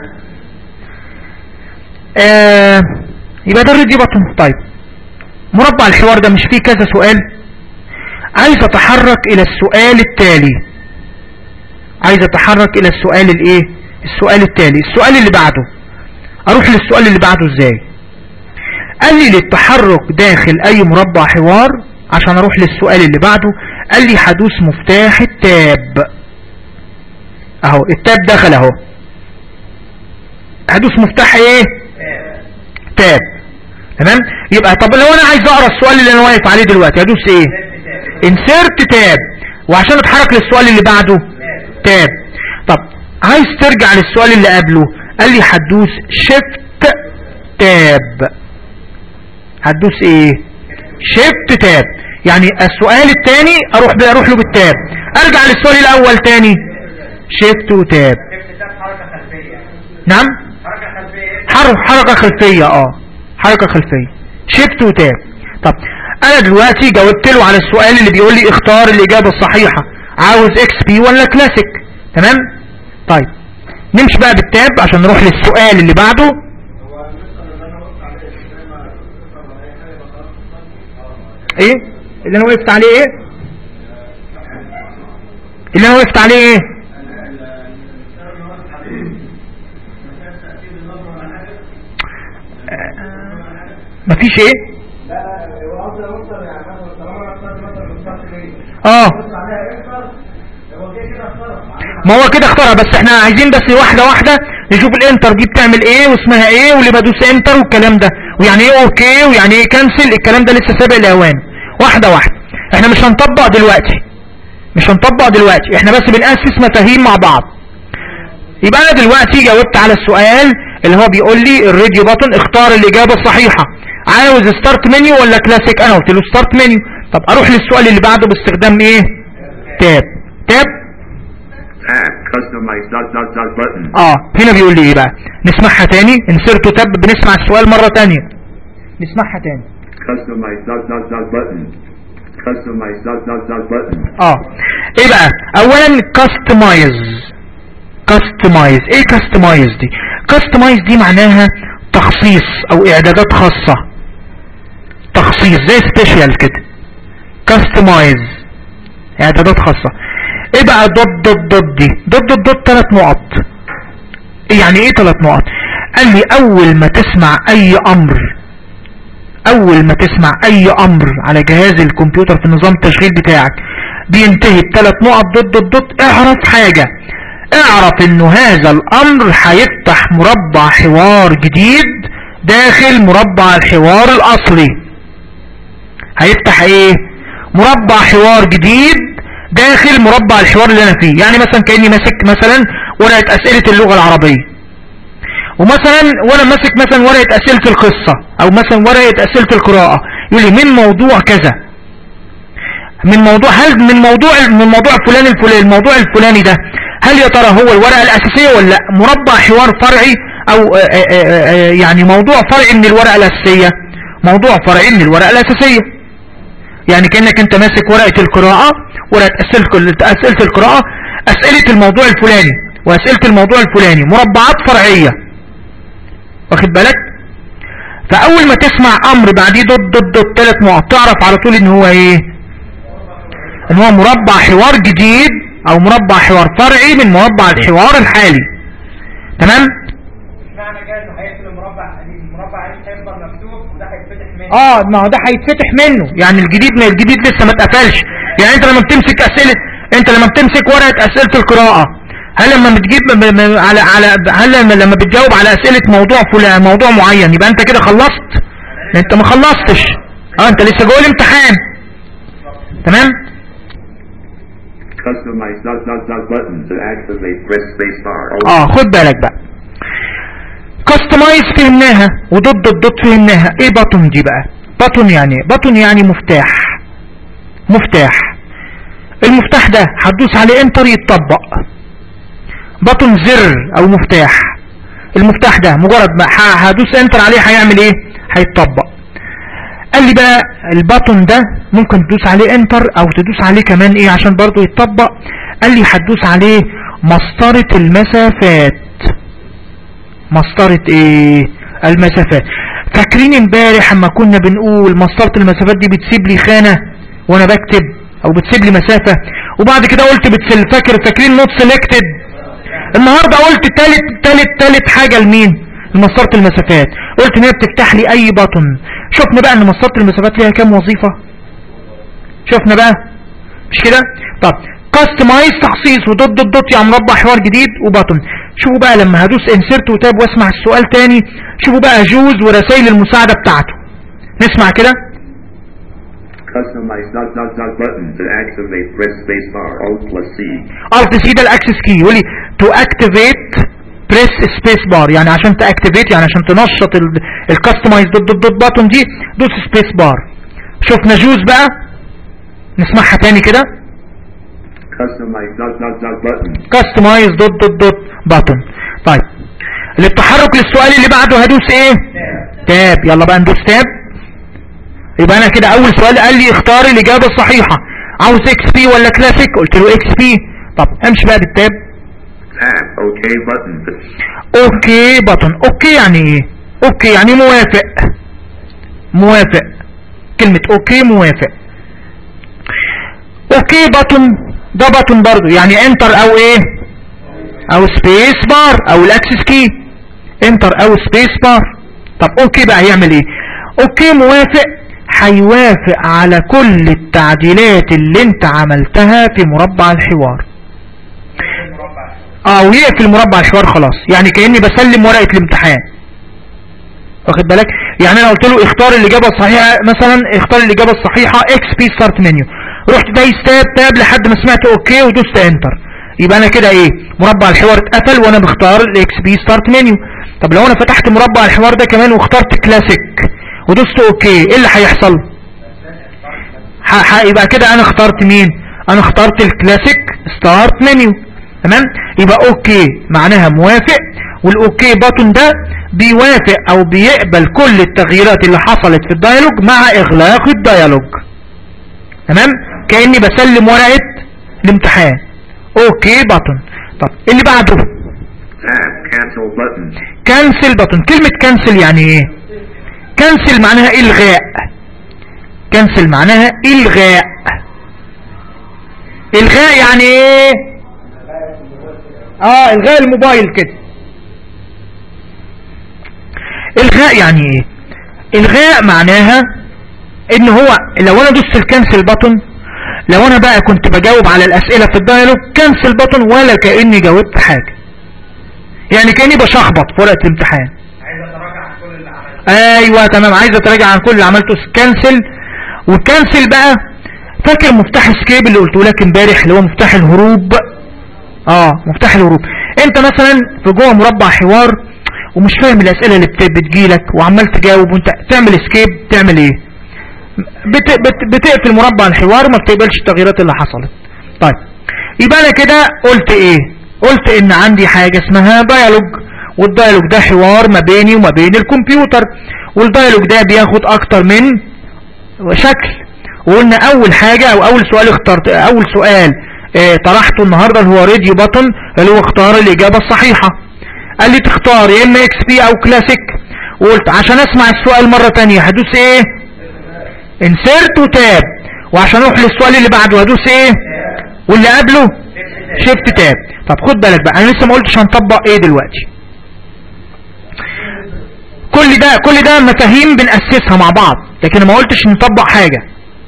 آه يبقى ده الراديو باتون طيب مربع الحوار ده مش فيه كذا سؤال عايز اتحرك الى السؤال التالي عايز اتحرك الى السؤال الايه السؤال التالي السؤال اللي بعده اروح للسؤال اللي بعده ازاي قال لي للتحرك داخل اي مربع حوار عشان اروح للسؤال اللي بعده قال لي هدوس مفتاح التاب اهو التاب دخل اهو هدوس مفتاح ايه تاب تمام يبقى طب لو انا عايز اقرا السؤال اللي انا واقف عليه دلوقتي هدوس ايه انسيرت تاب وعشان اتحرك للسؤال اللي بعده تاب طب عايز ترجع للسؤال اللي قبله قال لي هتدوس شيفت تاب هتدوس ايه شيفت تاب يعني السؤال الثاني اروح بيه اروح له بالتاب ارجع للسؤال الاول تاني شيفت وتاب شفت ده حركة خلفية نعم حركة خلفية حرف حركة خلفية اه حركة خلفية شيفت وتاب طب انا دلوقتي جاوبت له على السؤال اللي بيقول لي اختار الاجابة الصحيحة عاوز اكس بي ولا كلاسيك تمام طيب نمشي بقى بالتاب عشان نروح للسؤال اللي بعده ايه اللي انا وقفت عليه ايه اللي انا وقفت عليه ايه مفيش ايه اه ما هو كده اختارها بس احنا عايزين بس واحدة واحدة نشوف الانتر دي بتعمل ايه واسمها ايه واللي بدوس انتر والكلام ده ويعني ايه اوكي ويعني ايه كنسل الكلام ده لسه سابق الاوان واحدة واحدة احنا مش هنطبق دلوقتي مش هنطبق دلوقتي احنا بس بنأسس مفاهيم مع بعض يبقى انا دلوقتي جاوبت على السؤال اللي هو بيقول لي الراديو باتون اختار الاجابة الصحيحة عاوز ستارت منيو ولا كلاسيك انا قلت له ستارت منيو طب اروح للسؤال اللي بعده باستخدام ايه تاب تاب Tab. Customize dot dot dot button. اه هنا بيقول لي ايه بقى نسمعها تاني انسرت تاب بنسمع السؤال مرة تانية نسمعها تاني Customize dot dot dot button. Customize dot dot dot button. اه ايه بقى اولا كاستمايز كاستمايز ايه كاستمايز دي كاستمايز دي معناها تخصيص او اعدادات خاصة تخصيص زي سبيشال كده كاستمايز اعدادات خاصة ايه بقى دوت دوت دوت دي دوت دوت دوت ثلاث نقط يعني ايه ثلاث نقط قال لي اول ما تسمع اي امر اول ما تسمع اي امر على جهاز الكمبيوتر في نظام التشغيل بتاعك بينتهي بثلاث نقط دوت دوت دوت اعرف حاجة اعرف انه هذا الامر هيفتح مربع حوار جديد داخل مربع الحوار الاصلي هيفتح ايه مربع حوار جديد داخل مربع الحوار اللي انا فيه يعني مثلا كأني ماسك مثلا ورقة اسئلة اللغة العربية ومثلا وانا ماسك مثلا ورقة اسئلة القصة او مثلا ورقة اسئلة القراءة يقول لي من موضوع كذا من موضوع هل من موضوع من موضوع فلان الفلاني الموضوع الفلاني ده هل يا ترى هو الورقة الاساسية ولا لا مربع حوار فرعي او آآ آآ آآ يعني موضوع فرعي من الورقة الاساسية موضوع فرعي من الورقة الاساسية يعني كأنك انت ماسك ورقة القراءة ورقة اسئلة اسئلة القراءة اسئلة الموضوع الفلاني واسئلة الموضوع الفلاني مربعات فرعية واخد بالك فاول ما تسمع امر بعديه دوت دوت دوت ثلاث نقط تعرف على طول ان هو ايه ان هو مربع حوار جديد او مربع حوار فرعي من مربع الحوار الحالي تمام مش معنى كده انه هيقفل المربع المربع هيفضل مفتوح وده هيتفتح منه اه ما هو ده هيتفتح منه يعني الجديد ما الجديد لسه ما اتقفلش يعني انت لما بتمسك اسئله انت لما بتمسك ورقه اسئله القراءه هل لما بتجيب م- م- على على هل لما- لما بتجاوب على اسئله موضوع فلان موضوع معين يبقى انت كده خلصت انت ما خلصتش اه انت لسه جوه الامتحان تمام Customize dot dot dot button to activate. Press space bar. اه خد بالك بقى كاستمايز فهمناها ودوت دوت دوت فهمناها ايه بطن دي بقى بطن يعني ايه بطن يعني مفتاح مفتاح المفتاح ده هتدوس عليه انتر يتطبق بطن زر او مفتاح المفتاح ده مجرد ما ه- هدوس انتر عليه هيعمل ايه هيتطبق قال لي بقى البطن ده ممكن تدوس عليه انتر او تدوس عليه كمان ايه عشان برضو يتطبق قال لي هتدوس عليه مسطرة المسافات مسطرة ايه المسافات فاكرين امبارح اما كنا بنقول مسطرة المسافات دي بتسيب لي خانة وانا بكتب او بتسيب لي مسافة وبعد كده قلت بتسل فاكر فاكرين نوت سيلكتد النهاردة قلت تالت تالت تالت حاجة لمين لمسطرة المسافات قلت ان هي بتفتح لي اي بطن شفنا بقى ان مسطرة المسافات ليها كام وظيفة شفنا بقى مش كده طب كاستمايز تخصيص ودوت دوت دوت يعني مربع حوار جديد وبطن شوفوا بقى لما هدوس انسرت وتاب واسمع السؤال تاني شوفوا بقى جوز ورسائل المساعدة بتاعته نسمع كده Customize dot dot dot button to activate. Press space bar. Alt plus C. الت سي ده الاكسس كي يقول لي تو اكتيفيت بريس سبيس بار يعني عشان تاكتيفيت يعني عشان تنشط الكاستمايز دوت دوت دوت باتون دي دوس سبيس بار شفنا جوز بقى نسمعها تاني كده Customize dot dot dot button. كاستمايز دوت دوت دوت باتون طيب للتحرك للسؤال اللي بعده هدوس ايه تاب يلا بقى ندوس تاب يبقى انا كده اول سؤال قال لي اختار الاجابه الصحيحه عاوز اكس بي ولا كلاسيك قلت له اكس بي طب امشي بقى بالتاب Tab. OK button. اوكي بطن اوكي يعني ايه اوكي يعني موافق موافق كلمة اوكي موافق اوكي بطن ده بطن برضو يعني انتر او ايه او سبيس بار او الاكسس كي انتر او سبيس بار طب اوكي بقى هيعمل ايه اوكي موافق هيوافق على كل التعديلات اللي انت عملتها في مربع الحوار المربع اه ويقفل مربع الحوار خلاص يعني كأني بسلم ورقة الامتحان واخد بالك يعني انا قلت له اختار الاجابة الصحيحة مثلا اختار الاجابة الصحيحة اكس بي ستارت منيو رحت دايس تاب تاب لحد ما سمعت اوكي ودوست انتر يبقى انا كده ايه مربع الحوار اتقفل وانا بختار الاكس بي ستارت منيو طب لو انا فتحت مربع الحوار ده كمان واخترت كلاسيك ودوست اوكي ايه اللي هيحصل ح- ح- يبقى كده انا اخترت مين انا اخترت الكلاسيك ستارت منيو تمام يبقى اوكي معناها موافق والاوكي باتون ده بيوافق او بيقبل كل التغييرات اللي حصلت في الديالوج مع اغلاق الديالوج تمام كأني بسلم ورقة الامتحان اوكي باتون طب اللي بعده Tab. Cancel button. كانسل باتون كلمة كانسل يعني ايه كانسل معناها الغاء كانسل معناها الغاء الغاء يعني ايه اه الغاء الموبايل كده الغاء يعني ايه الغاء معناها ان هو لو انا دوست الكنسل باتون لو انا بقى كنت بجاوب على الاسئلة في الدايلوج كنسل باتون ولا كأني جاوبت حاجة يعني كأني بشخبط في ورقة الامتحان عايز اتراجع عن كل اللي عملته ايوه تمام عايز اتراجع عن كل اللي عملته كنسل والكنسل بقى فاكر مفتاح سكيب اللي قلته لك امبارح اللي هو مفتاح الهروب اه مفتاح الهروب انت مثلا في جوه مربع حوار ومش فاهم الاسئله اللي بت- بتجيلك وعمال تجاوب وانت تعمل سكيب تعمل ايه بت بت بتقفل مربع الحوار ما بتقبلش التغييرات اللي حصلت طيب يبقى انا كده قلت ايه قلت ان عندي حاجة اسمها ديالوج والديالوج ده حوار ما بيني وما بين الكمبيوتر والديالوج ده بياخد اكتر من شكل وقلنا اول حاجة او اول سؤال اخترت اول سؤال اه طرحته النهاردة اللي هو راديو بطن اللي هو اختار الاجابة الصحيحة قال لي تختار يا اما اكس بي او كلاسيك وقلت عشان اسمع السؤال مرة تانية هدوس ايه انسرت وتاب وعشان اروح للسؤال اللي بعده هدوس ايه واللي قبله شيفت تاب طب خد بالك بقى انا لسه ما قلتش هنطبق ايه دلوقتي كل ده كل ده مفاهيم بنأسسها مع بعض لكن ما قلتش نطبق حاجة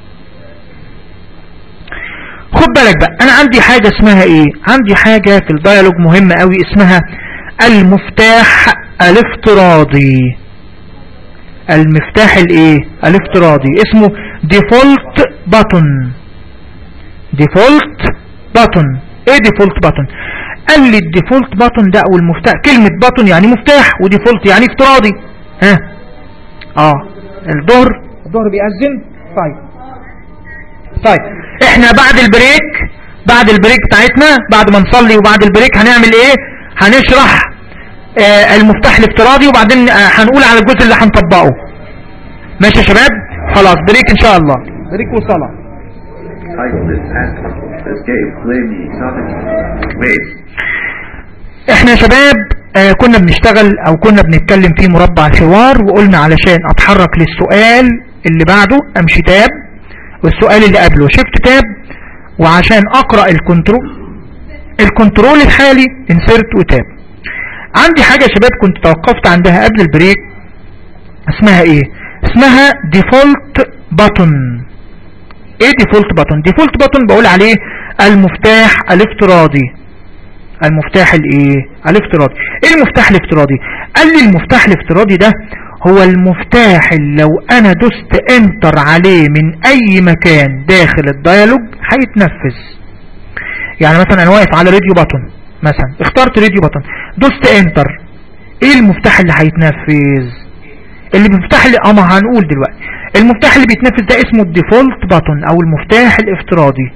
خد بالك بقى انا عندي حاجة اسمها ايه عندي حاجة في الديالوج مهمة قوي اسمها المفتاح الافتراضي المفتاح الايه الافتراضي اسمه default button default button ايه default button قال لي الديفولت بutton ده او المفتاح كلمة button يعني مفتاح وديفولت يعني افتراضي ها اه الظهر الظهر بيأذن طيب طيب احنا بعد البريك بعد البريك بتاعتنا بعد ما نصلي وبعد البريك هنعمل ايه هنشرح آه المفتاح الافتراضي وبعدين آه هنقول على الجزء اللي هنطبقه ماشي يا شباب خلاص بريك ان شاء الله بريك وصلاة Title is Ask. Escape. Play me. Sonic. Wait. احنا يا شباب آه كنا بنشتغل او كنا بنتكلم في مربع الحوار وقلنا علشان اتحرك للسؤال اللي بعده امشي تاب والسؤال اللي قبله شيفت تاب وعشان اقرأ الكنترول الكنترول الحالي انسرت وتاب عندي حاجة يا شباب كنت توقفت عندها قبل البريك اسمها ايه اسمها default button ايه default button default button بقول عليه المفتاح الافتراضي المفتاح الايه الافتراضي ايه المفتاح الافتراضي قال لي المفتاح الافتراضي ده هو المفتاح اللي لو انا دست انتر عليه من اي مكان داخل الديالوج هيتنفذ يعني مثلا انا واقف على راديو بطن مثلا اخترت راديو بطن دوست انتر ايه المفتاح اللي هيتنفذ اللي المفتاح اللي اما هنقول دلوقتي المفتاح اللي بيتنفذ ده اسمه الديفولت بطن او المفتاح الافتراضي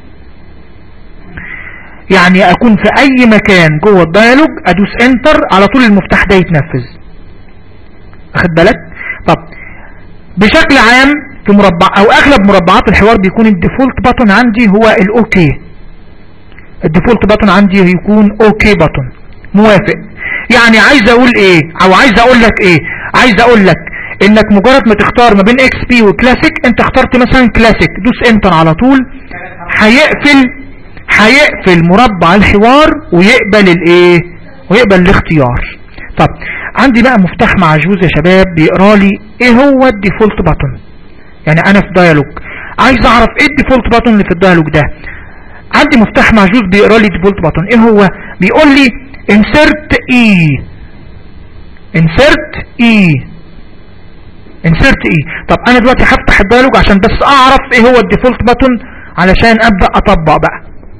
يعني اكون في اي مكان جوه الديالوج ادوس انتر على طول المفتاح ده يتنفذ واخد بالك طب بشكل عام في مربع او اغلب مربعات الحوار بيكون الديفولت بطن عندي هو الاوكي الديفولت بطن عندي يكون اوكي بطن موافق يعني عايز اقول ايه او عايز اقول لك ايه عايز اقول لك انك مجرد ما تختار ما بين اكس بي وكلاسيك انت اخترت مثلا كلاسيك دوس انتر على طول هيقفل هيقفل مربع الحوار ويقبل الايه ويقبل الاختيار طب عندي بقى مفتاح معجوز يا شباب بيقرا لي ايه هو الديفولت باتون يعني انا في ديالوج عايز اعرف ايه الديفولت باتون اللي في الديالوج ده عندي مفتاح معجوز بيقرا لي ديفولت باتون ايه هو بيقول لي insert e insert e insert e طب انا دلوقتي هفتح الديالوج عشان بس اعرف ايه هو الديفولت باتون علشان ابدا اطبق بقى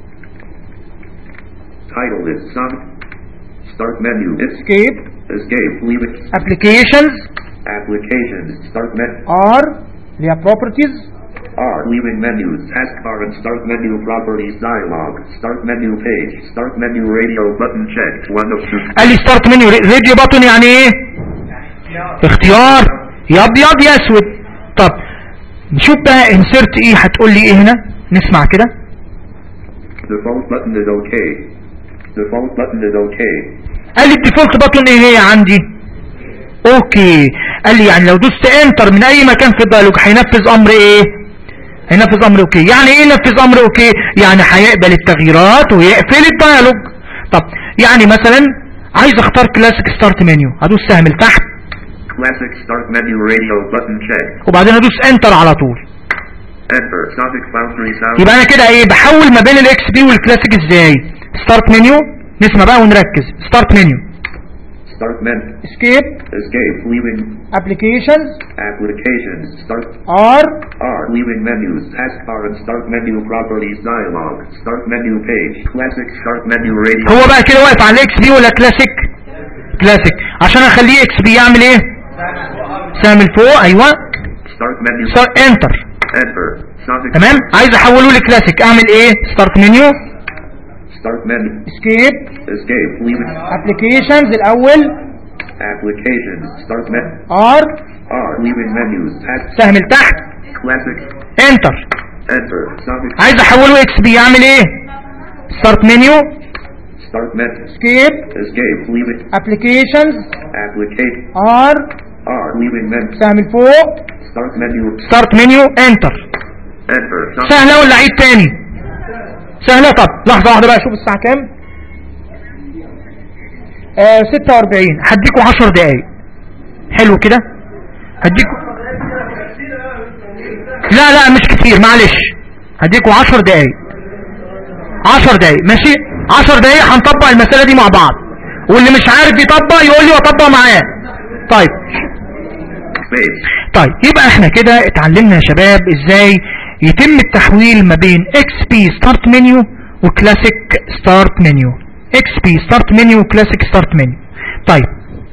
Title is Sonic. Start menu. escape Escape. Leave it. applications Applications. Start menu. are اللي هي properties R. Leaving menus. Taskbar and start menu properties dialog. Start menu page. Start menu radio button checked. One of two. قال لي ستارت منيو راديو باتون يعني ايه اختيار يا ابيض يا اسود طب نشوف بقى انسرت ايه هتقول لي ايه هنا نسمع كده Default button is okay. Default button is okay. قال لي الديفولت باتون ايه هي عندي اوكي قال لي يعني لو دوست انتر من اي مكان في الديالوج هينفذ امر ايه هينفذ امر اوكي يعني ايه ينفذ امر اوكي يعني هيقبل التغييرات ويقفل الديالوج طب يعني مثلا عايز اختار كلاسيك ستارت منيو هدوس سهم لتحت Classic start menu radio button checked. وبعدين ادوس انتر على طول Enter. Sonic Foundry sound. يبقى انا كده ايه بحول ما بين الاكس بي والكلاسيك ازاي ستارت منيو نسمع بقى ونركز ستارت منيو Start menu. اسكيب Escape. Leaving. ابلكيشنز Applications. Start. ار R. Leaving menus. Taskbar and start menu properties dialog. Start menu page. Classic start menu radio. هو بقى كده واقف على الاكس بي ولا كلاسيك كلاسيك عشان اخليه اكس بي يعمل ايه سهم فوق ايوه Start menu. ستار انتر Enter. Sonic. تمام عايز احوله لكلاسيك اعمل ايه ستارت منيو Start menu. اسكيب Escape. Leaving. ابلكيشنز الاول Applications. Start menu. ار R. Leaving menus. Task. سهم لتحت Classic. انتر Enter. Sonic. عايز احوله اكس بي يعمل ايه ستارت منيو Start menu. اسكيب Escape. Leaving. ابلكيشنز Application. ار R. Leaving menu. سهم لفوق Start menu. ستارت منيو انتر Enter. Some- سهلة ولا عيد تاني سهلة طب لحظة واحدة بقى شوف الساعة كام آه 46 هديكوا 10 دقايق حلو كده هديكوا لا لا مش كتير معلش هديكوا 10 دقايق 10 دقايق ماشي 10 دقايق هنطبق المسألة دي مع بعض واللي مش عارف يطبق يقول لي واطبق معاه طيب Space. طيب يبقى احنا كده اتعلمنا يا شباب ازاي يتم التحويل ما بين اكس بي ستارت منيو وكلاسيك ستارت منيو اكس بي ستارت منيو وكلاسيك ستارت منيو طيب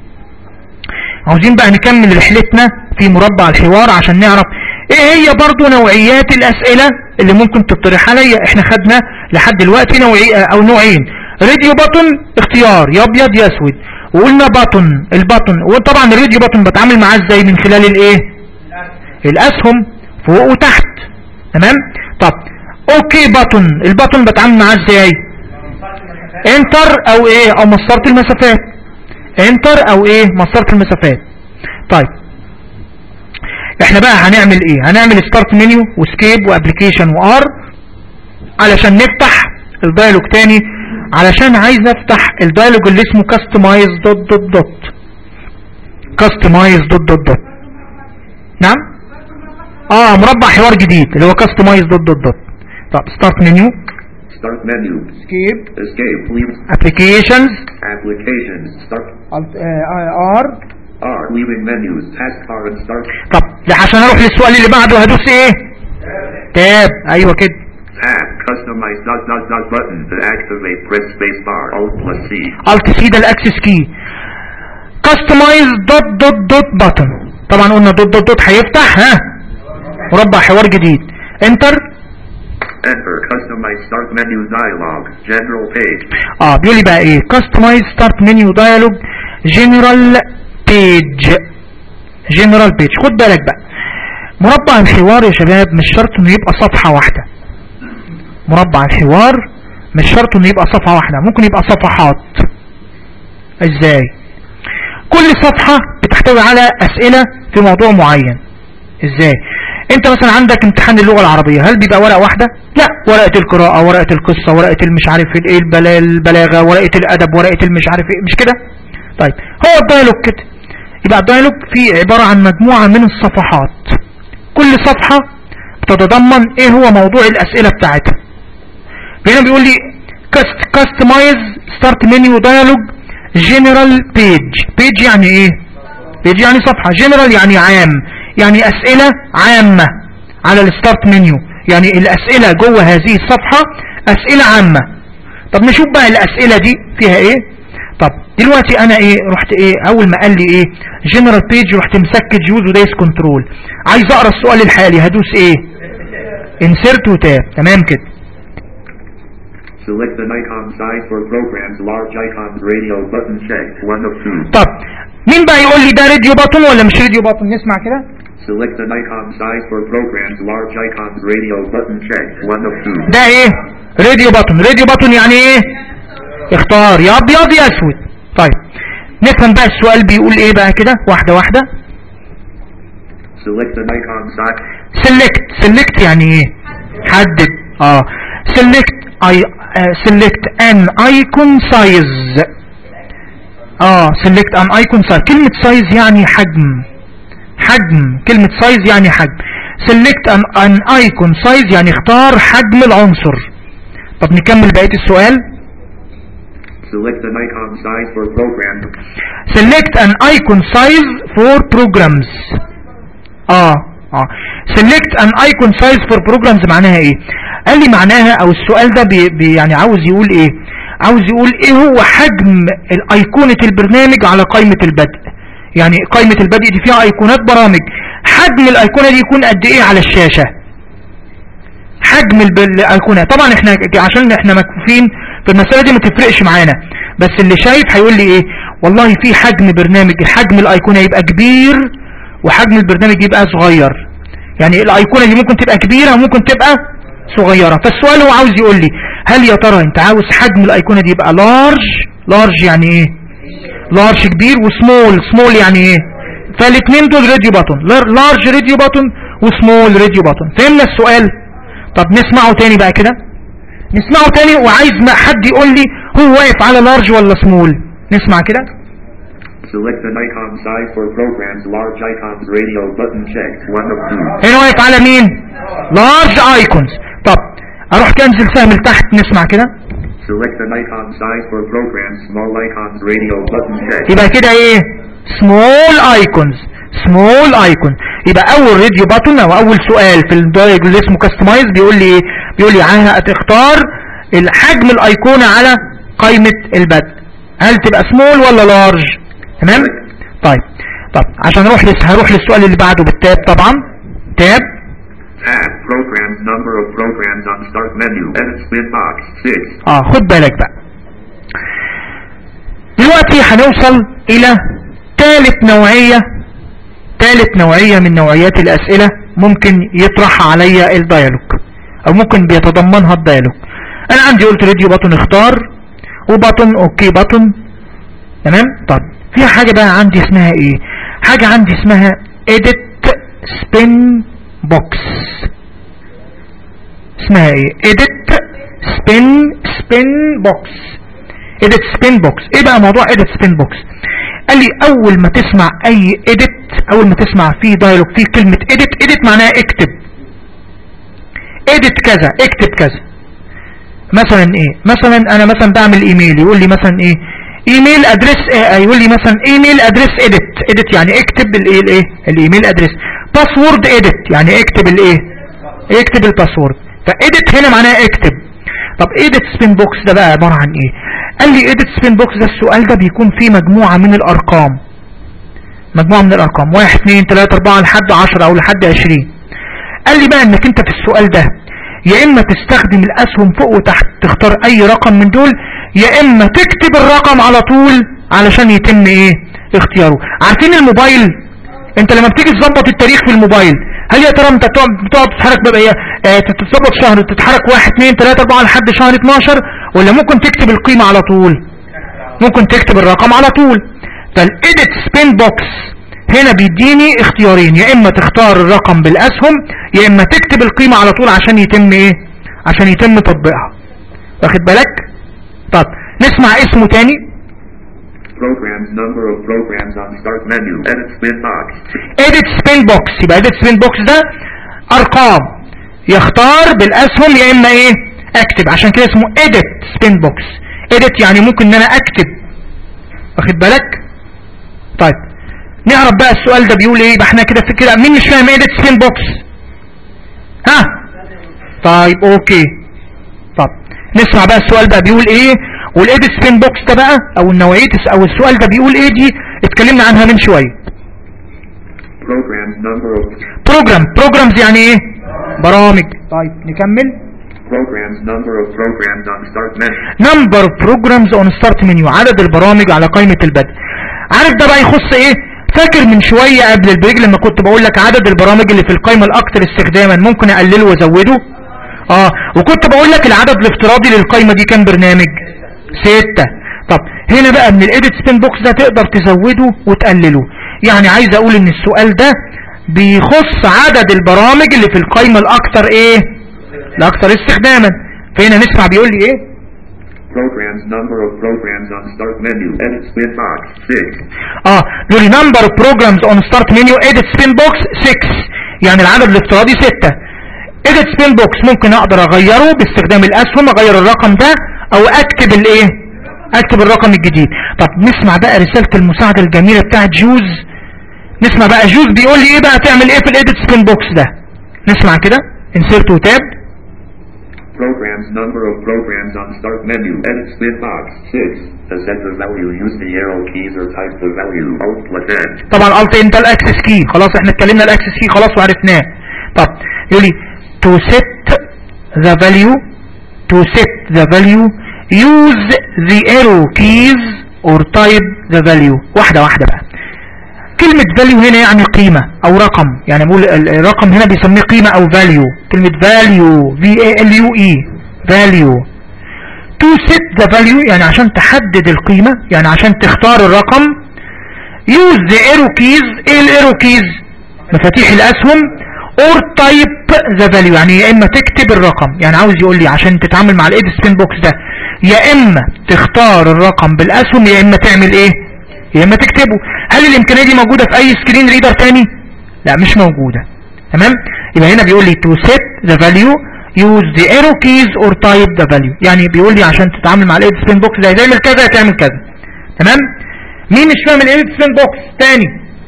عاوزين بقى نكمل رحلتنا في مربع الحوار عشان نعرف ايه هي برضو نوعيات الاسئلة اللي ممكن تطرح عليا احنا خدنا لحد دلوقتي نوعي او نوعين راديو بطن اختيار يا ابيض يا اسود وقلنا بطن البطن وطبعا الراديو بطن بتعامل معاه ازاي من خلال الايه الاسهم فوق وتحت تمام طب اوكي بطن البطن بتعامل معاه ازاي انتر او ايه او مسطره المسافات انتر او ايه مسطره المسافات طيب احنا بقى هنعمل ايه هنعمل ستارت منيو وسكيب وابلكيشن وار علشان نفتح الدايلوج تاني علشان عايز افتح الدايلوج اللي اسمه كاستمايز دوت دوت دوت كاستمايز دوت دوت دوت نعم اه مربع حوار جديد اللي هو كاستمايز دوت دوت دوت طب ستارت منيو Start menu. سكيب Escape. Leave. ابلكيشنز Applications. Start. ار R. Leaving menus. Taskbar and start. طب لا عشان اروح للسؤال اللي بعده هدوس ايه تاب ايوه كده Tab. Customize dot dot dot button to activate. Press space bar. Alt plus C. الت سي ده الاكسس كي كاستمايز دوت دوت دوت بutton طبعا قلنا دوت دوت دوت هيفتح ها مربع حوار جديد انتر Enter. Customize start menu dialog. General page. اه بيقول لي بقى ايه كاستمايز ستارت منيو دايلوج جنرال بيج جنرال بيج خد بالك بقى مربع الحوار يا شباب مش شرط انه يبقى صفحة واحدة مربع الحوار مش شرط انه يبقى صفحة واحدة ممكن يبقى صفحات ازاي كل صفحة بتحتوي على اسئلة في موضوع معين ازاي انت مثلا عندك امتحان اللغة العربية هل بيبقى ورقة واحدة لا ورقة القراءة ورقة القصة ورقة المش عارف ايه البلا- البلاغة ورقة الادب ورقة المش عارف ايه مش كده طيب هو الدايلوج كده يبقى الدايلوج فيه عبارة عن مجموعة من الصفحات كل صفحة بتتضمن ايه هو موضوع الاسئلة بتاعتها هنا بيقول لي كاستمايز ستارت منيو دايلوج جنرال بيج بيج يعني ايه بيج يعني صفحة جنرال يعني عام يعني اسئلة عامة على الستارت منيو يعني الاسئلة جوه هذه الصفحة اسئلة عامة طب نشوف بقى الاسئلة دي فيها ايه طب دلوقتي انا ايه رحت ايه اول ما قال لي ايه جنرال بيج رحت مسكت يوز ودايس كنترول عايز اقرا السؤال الحالي هدوس ايه انسرت وتاب تمام كده Select an icon size for programs. Large icons. Radio button checked. One of two. طب مين بقى يقول لي ده راديو بطن ولا مش راديو بطن نسمع كده Select an icon size for programs. Large icons. Radio button checked. One of two. ده ايه راديو بطن راديو بطن يعني ايه اختار يا ابيض يا اسود طيب نفهم بقى السؤال بيقول ايه بقى كده واحدة واحدة Select an icon size. select select يعني ايه حدد اه select I uh, select an icon size اه select an icon size كلمة size يعني حجم حجم كلمة size يعني حجم select an, an icon size يعني اختار حجم العنصر طب نكمل بقية السؤال Select an icon size for program. select an icon size for programs اه اه select an icon size for programs معناها ايه قال لي معناها او السؤال ده بي بي يعني عاوز يقول ايه عاوز يقول ايه هو حجم الايقونة البرنامج على قائمة البدء يعني قائمة البدء دي فيها ايقونات برامج حجم الايقونة دي يكون قد ايه على الشاشة حجم الب- الايقونة طبعا احنا عشان احنا مكفوفين في المسألة دي ما تفرقش معانا بس اللي شايف هيقول لي ايه والله في حجم برنامج حجم الايقونة يبقى كبير وحجم البرنامج يبقى صغير يعني الايقونة دي ممكن تبقى كبيرة وممكن تبقى صغيرة فالسؤال هو عاوز يقول لي هل يا ترى انت عاوز حجم الايقونة دي يبقى لارج لارج يعني ايه لارج كبير وسمول سمول يعني ايه فالاثنين دول راديو باتون لارج راديو باتون وسمول راديو باتون فهمنا السؤال طب نسمعه تاني بقى كده نسمعه تاني وعايز ما حد يقول لي هو واقف على لارج ولا سمول نسمع كده Select an icon size for programs. Large icons radio button checked. One of two. هنا واقف على مين لارج ايكونز طب اروح كنزل سهم لتحت نسمع كده Select an icon size for programs. Small icons radio button checked. يبقى كده ايه سمول ايكونز سمول ايكون يبقى اول راديو باتون او اول سؤال في الدايج اللي اسمه كاستمايز بيقول لي ايه بيقول لي عايز تختار الحجم الايقونه على قائمه البدء هل تبقى سمول ولا لارج تمام طيب طب عشان اروح لس هروح للسؤال اللي بعده بالتاب طبعا تاب Tab. Programs. Number of programs on start menu. Edit spin box. 6. اه خد بالك بقى دلوقتي هنوصل الى ثالث نوعية ثالث نوعية من نوعيات الاسئلة ممكن يطرح عليا الديالوج او ممكن بيتضمنها الديالوج انا عندي قلت راديو باتون اختار وباتون اوكي باتون تمام طب في حاجة بقى عندي اسمها ايه حاجة عندي اسمها edit spin box اسمها ايه edit spin spin box edit spin box ايه بقى موضوع edit spin box قال لي اول ما تسمع اي edit اول ما تسمع فيه دايلوج فيه كلمة edit edit معناها اكتب edit كذا اكتب كذا مثلا ايه مثلا انا مثلا بعمل ايميل يقول لي مثلا ايه ايميل ادريس إيه يقول لي مثلا ايميل ادريس اديت اديت يعني اكتب الايه الايه الايميل ادريس باسورد اديت يعني اكتب الايه اكتب الباسورد فاديت هنا معناها اكتب طب اديت سبين بوكس ده بقى عباره عن ايه قال لي اديت سبين بوكس ده السؤال ده بيكون فيه مجموعه من الارقام مجموعه من الارقام 1 2 3 4 لحد 10 او لحد 20 قال لي بقى انك انت في السؤال ده يا اما تستخدم الاسهم فوق وتحت تختار اي رقم من دول يا اما تكتب الرقم على طول علشان يتم ايه اختياره عارفين الموبايل انت لما بتيجي تظبط التاريخ في الموبايل هل يا ترى انت بتقعد بتقعد تتحرك بقى ايه اه تتظبط شهر تتحرك 1 2 3 4 لحد شهر 12 ولا ممكن تكتب القيمة على طول ممكن تكتب الرقم على طول فالايديت سبين بوكس هنا بيديني اختيارين يا اما تختار الرقم بالاسهم يا اما تكتب القيمة على طول عشان يتم ايه عشان يتم تطبيقها واخد بالك طب نسمع اسمه تاني Programs. Number of programs on start menu. Edit spin box. edit spin box يبقى edit spin box ده ارقام يختار بالاسهم يا اما ايه اكتب عشان كده اسمه edit spin box edit يعني ممكن ان انا اكتب واخد بالك طيب نعرف بقى السؤال ده بيقول ايه يبقى احنا كده في كده مين مش فاهم edit spin box ها طيب اوكي طب نسمع بقى السؤال بقى بيقول ايه والايديت سبين بوكس ده بقى او النوعيه او السؤال ده بيقول ايه دي اتكلمنا عنها من شويه Programs. Number of بروجرام بروجرامز يعني ايه برامج طيب نكمل programs. Number of programs on start menu. نمبر بروجرامز اون ستارت منيو عدد البرامج على قائمه البدء عارف ده بقى يخص ايه فاكر من شويه قبل البريك لما كنت بقول لك عدد البرامج اللي في القائمه الاكثر استخداما ممكن اقلله وازوده اه وكنت بقول لك العدد الافتراضي للقائمه دي كام برنامج ستة طب هنا بقى من الايديت سبين بوكس ده تقدر تزوده وتقلله يعني عايز اقول ان السؤال ده بيخص عدد البرامج اللي في القائمة الاكثر ايه الاكثر استخداما فهنا نسمع بيقول لي ايه Programs. Number of programs on start menu. Edit spin box. 6. اه يقول لي نمبر بروجرامز اون ستارت منيو ايديت سبين بوكس 6 يعني العدد الافتراضي 6 ايديت سبين بوكس ممكن اقدر اغيره باستخدام الاسهم اغير الرقم ده او اكتب الايه اكتب الرقم الجديد طب نسمع بقى رسالة المساعدة الجميلة بتاعت جوز نسمع بقى جوز بيقول لي ايه بقى تعمل ايه في الايديت سبين بوكس ده نسمع كده انسيرت وتاب Programs. Number of programs on start menu. Edit spin box. 6. To set the value, use the arrow keys or type the value. Alt plus N. طبعا الت انت الاكسس كي خلاص احنا اتكلمنا الاكسس كي خلاص وعرفناه طب يقول لي to set the value to set the value use the arrow keys or type the value واحدة واحدة بقى كلمة value هنا يعني قيمة او رقم يعني بقول ال- الرقم هنا بيسميه قيمة او value كلمة value V A L U E value to set the value يعني عشان تحدد القيمة يعني عشان تختار الرقم use the arrow keys ايه الارو كيز مفاتيح الاسهم or type the value يعني يا اما تكتب الرقم يعني عاوز يقول لي عشان تتعامل مع الايد سبين بوكس ده يا اما تختار الرقم بالاسهم يا اما تعمل ايه يا اما تكتبه هل الامكانية دي موجودة في اي سكرين ريدر تاني لا مش موجودة تمام يبقى هنا بيقول لي to set the value use the arrow keys or type the value يعني بيقول لي عشان تتعامل مع الايد سبين بوكس ده تعمل كذا تعمل كذا تمام مين مش فاهم الايد سبين بوكس تاني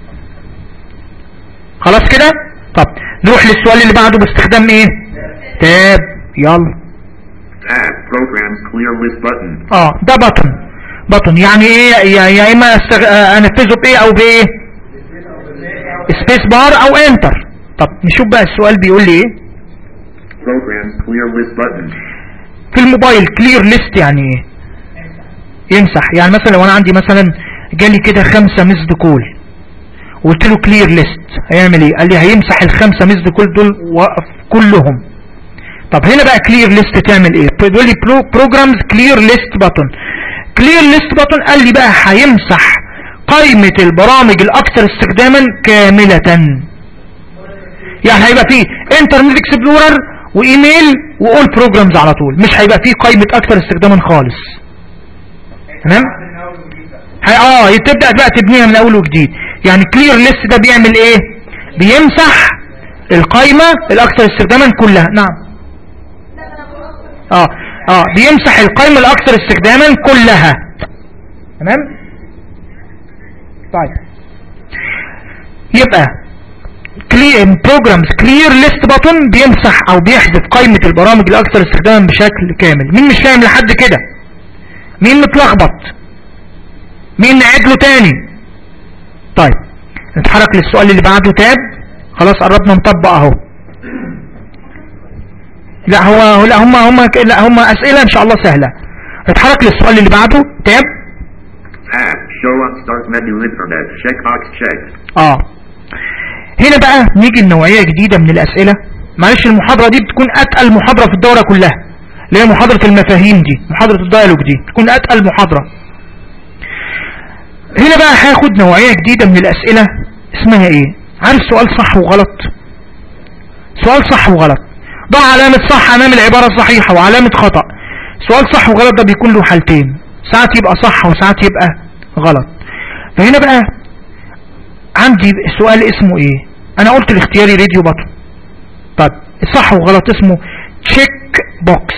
خلاص كده طب نروح للسؤال اللي بعده باستخدام ايه تاب يلا Tab. Programs clear list button. اه ده بطن بطن يعني ايه يا, يا اما استغ... آه، انفذه بايه او بايه سبيس بار او انتر طب نشوف بقى السؤال بيقول لي ايه Programs clear list button. في الموبايل كلير ليست يعني ايه يمسح يعني مثلا لو انا عندي مثلا جالي كده خمسة مسد كول وقلت له كلير ليست هيعمل ايه قال لي هيمسح الخمسة مسد كول دول وقف كلهم طب هنا بقى كلير ليست تعمل ايه بيقول لي بروجرامز كلير ليست بutton كلير ليست button قال لي بقى هيمسح قائمة البرامج الاكثر استخداما كاملة يعني هيبقى فيه انترنت اكسبلورر وايميل واول بروجرامز على طول مش هيبقى فيه قائمة اكثر استخداما خالص تمام من اول وجديد بقى هي اه تبدأ بقى تبنيها من اول وجديد يعني كلير ليست ده بيعمل ايه بيمسح القائمة الاكثر استخداما كلها نعم اه اه بيمسح القائمة الاكثر استخداما كلها تمام طيب يبقى كلير بروجرامز كلير ليست بutton بيمسح او بيحذف قائمة البرامج الاكثر استخداما بشكل كامل مين مش فاهم لحد كده مين متلخبط مين نعيد له تاني طيب نتحرك للسؤال اللي بعده تاب خلاص قربنا نطبق اهو لا هو لا هم هم لا هم اسئله ان شاء الله سهله نتحرك للسؤال اللي بعده تاب Tab. Show on start menu internet. Checkbox checked. اه هنا بقى نيجي لنوعيه جديده من الاسئله معلش المحاضره دي بتكون اتقل محاضره في الدوره كلها اللي هي محاضره المفاهيم دي محاضره الديالوج دي تكون اتقل محاضره هنا بقى هاخد نوعيه جديده من الاسئله اسمها ايه عارف سؤال صح وغلط سؤال صح وغلط ضع علامة صح امام العبارة الصحيحة وعلامة خطأ سؤال صح وغلط ده بيكون له حالتين ساعات يبقى صح وساعات يبقى غلط فهنا بقى عندي سؤال اسمه ايه انا قلت الاختياري راديو بطن طب الصح وغلط اسمه تشيك بوكس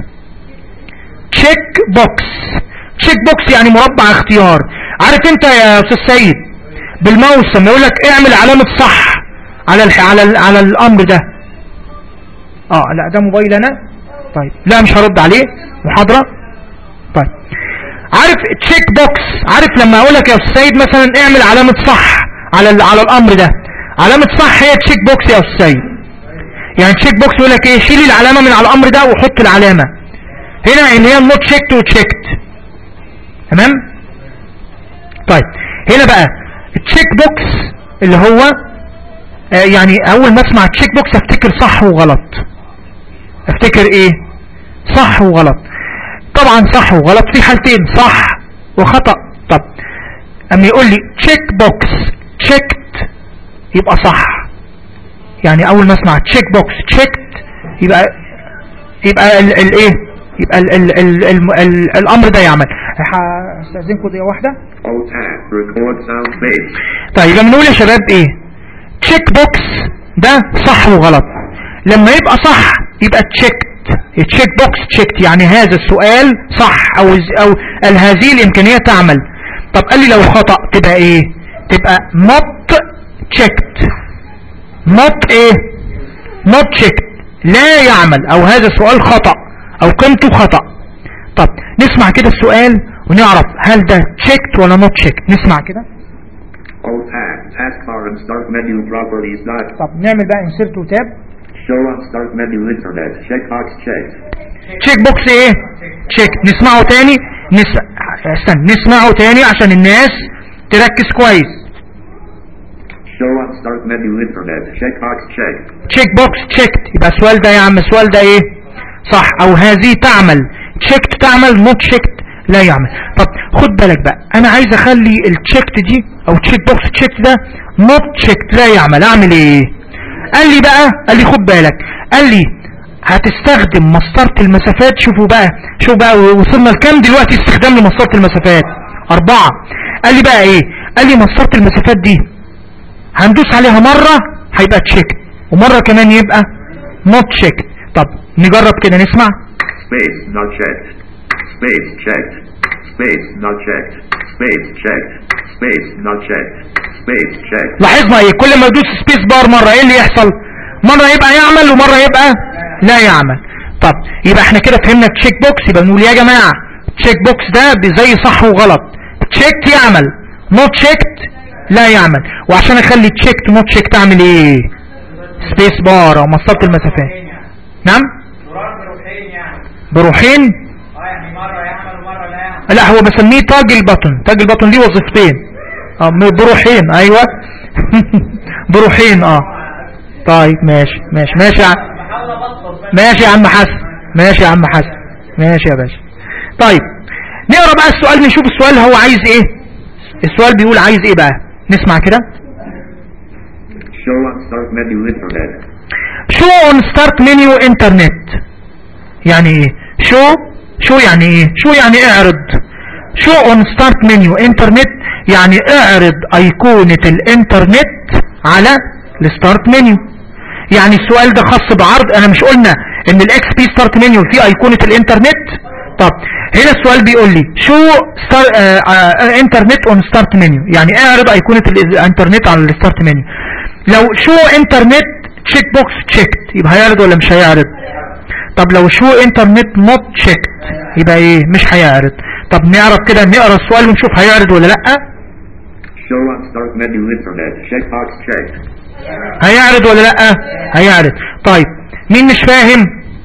تشيك بوكس تشيك بوكس يعني مربع اختيار عارف انت يا استاذ سيد بالماوس لما يقول لك اعمل علامة صح على الح... على ال... على الامر ده اه لا ده موبايل انا طيب لا مش هرد عليه محاضرة طيب عارف تشيك بوكس عارف لما اقول لك يا استاذ سيد مثلا اعمل علامة صح على ال... على الامر ده علامة صح هي تشيك بوكس يا استاذ سيد يعني تشيك بوكس يقول لك ايه شيل العلامة من على الامر ده وحط العلامة هنا ان هي نوت تشيكت وتشيكت تمام طيب هنا بقى التشيك بوكس اللي هو آه يعني اول ما اسمع تشيك بوكس افتكر صح وغلط افتكر ايه صح وغلط طبعا صح وغلط في حالتين صح وخطأ طب اما يقول لي تشيك بوكس تشيكت يبقى صح يعني اول ما اسمع تشيك بوكس تشيكت يبقى يبقى ال ال ايه يبقى ال ال ال ال ال الامر ده يعمل هستاذنكم دقيقه واحده Alt tab. Record sound base. طيب لما نقول يا شباب ايه تشيك بوكس ده صح وغلط لما يبقى صح يبقى تشيكت تشيك بوكس تشيكت يعني هذا السؤال صح او او ال- هذه الامكانيه تعمل طب قال لي لو خطأ تبقى ايه تبقى not checked not ايه not checked لا يعمل او هذا السؤال خطأ او قيمته خطأ طب نسمع كده السؤال ونعرف هل ده checked ولا not checked نسمع كده Alt tab. Taskbar and start menu properties dot. طب نعمل بقى insert وتاب Show on start menu internet. Checkbox checked. تشيك بوكس ايه تشيك نسمعه تاني نس... استنى نسمعه تاني عشان الناس تركز كويس Show on start menu internet. Checkbox checked. تشيك بوكس تشيكت يبقى السؤال ده يا عم السؤال ده ايه صح او هذه تعمل تشيكت تعمل نوت تشيكت لا يعمل طب خد بالك بقى انا عايز اخلي التشيكت دي او تشيك بوكس تشيك ده نوت تشيك لا يعمل اعمل ايه قال لي بقى قال لي خد بالك قال لي هتستخدم مسطرة المسافات شوفوا بقى شوفوا بقى وصلنا لكام دلوقتي استخدام لمسطرة المسافات اربعة قال لي بقى ايه قال لي مسطرة المسافات دي هندوس عليها مرة هيبقى تشيك ومرة كمان يبقى نوت تشيك طب نجرب كده نسمع Space not checked. Space checked. Space not checked. Space checked. Space not checked. Space checked. لاحظنا ايه كل ما ادوس سبيس بار مرة ايه اللي يحصل مرة يبقى يعمل ومرة يبقى لا يعمل طب يبقى احنا كده فهمنا تشيك بوكس يبقى نقول يا جماعة تشيك بوكس ده زي صح وغلط تشيك يعمل نوت تشيكت لا يعمل وعشان اخلي تشيكت نوت تشيكت اعمل ايه سبيس بار او مسطرة المسافات نعم زرار بروحين يعني بروحين اه يعني مرة يعمل ومرة لا يعمل لا هو بسميه تاج البطن تاج البطن ليه وظيفتين اه م- بروحين ايوه بروحين اه طيب ماشي ماشي ماشي يا ع- بحاول ابسط بس ماشي يا عم حسن ماشي يا عم حسن ماشي يا باشا طيب نقرا بقى السؤال نشوف السؤال هو عايز ايه السؤال بيقول عايز ايه بقى نسمع كده Show on start menu internet. شو اون ستارت منيو انترنت يعني ايه شو شو يعني ايه شو يعني اعرض شو اون ستارت منيو انترنت يعني اعرض ايقونة الانترنت على الستارت منيو يعني السؤال ده خاص بعرض انا مش قلنا ان الاكس بي ستارت منيو فيه ايقونة الانترنت طب هنا السؤال بيقول لي شو ستار آه آه انترنت اون ستارت منيو يعني اعرض ايقونة الانترنت على الستارت منيو لو شو انترنت تشيك بوكس تشيكت يبقى هيعرض ولا مش هيعرض طب لو شو انترنت نوت تشيكت يبقى ايه مش هيعرض طب نعرف كده نقرا السؤال ونشوف هيعرض ولا لا Show on start menu internet. Checkbox checked. هيعرض ولا لا هيعرض طيب مين مش فاهم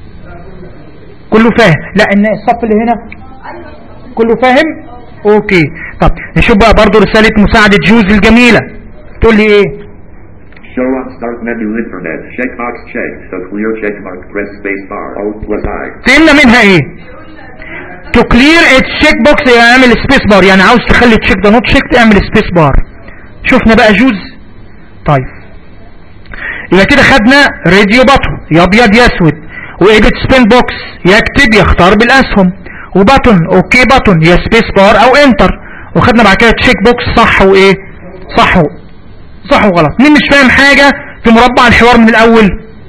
كله فاهم لا ان الصف اللي هنا كله فاهم اوكي طب نشوف بقى برضو رسالة مساعدة جوز الجميلة تقول لي ايه Show on start menu internet. Checkbox checked. The clear checkmark. Press spacebar. Alt plus I. فهمنا منها ايه تو كلير تشيك بوكس اعمل سبيس بار يعني عاوز تخلي التشيك ده نوت تشيك اعمل سبيس بار شفنا بقى جوز طيب يبقى كده خدنا راديو بطن يا ابيض يا اسود وايديت سبين بوكس يكتب يختار بالاسهم وبطن اوكي بطن يا سبيس بار او انتر وخدنا بعد كده تشيك بوكس صح وايه صح و... صح وغلط مين مش فاهم حاجة في مربع الحوار من الاول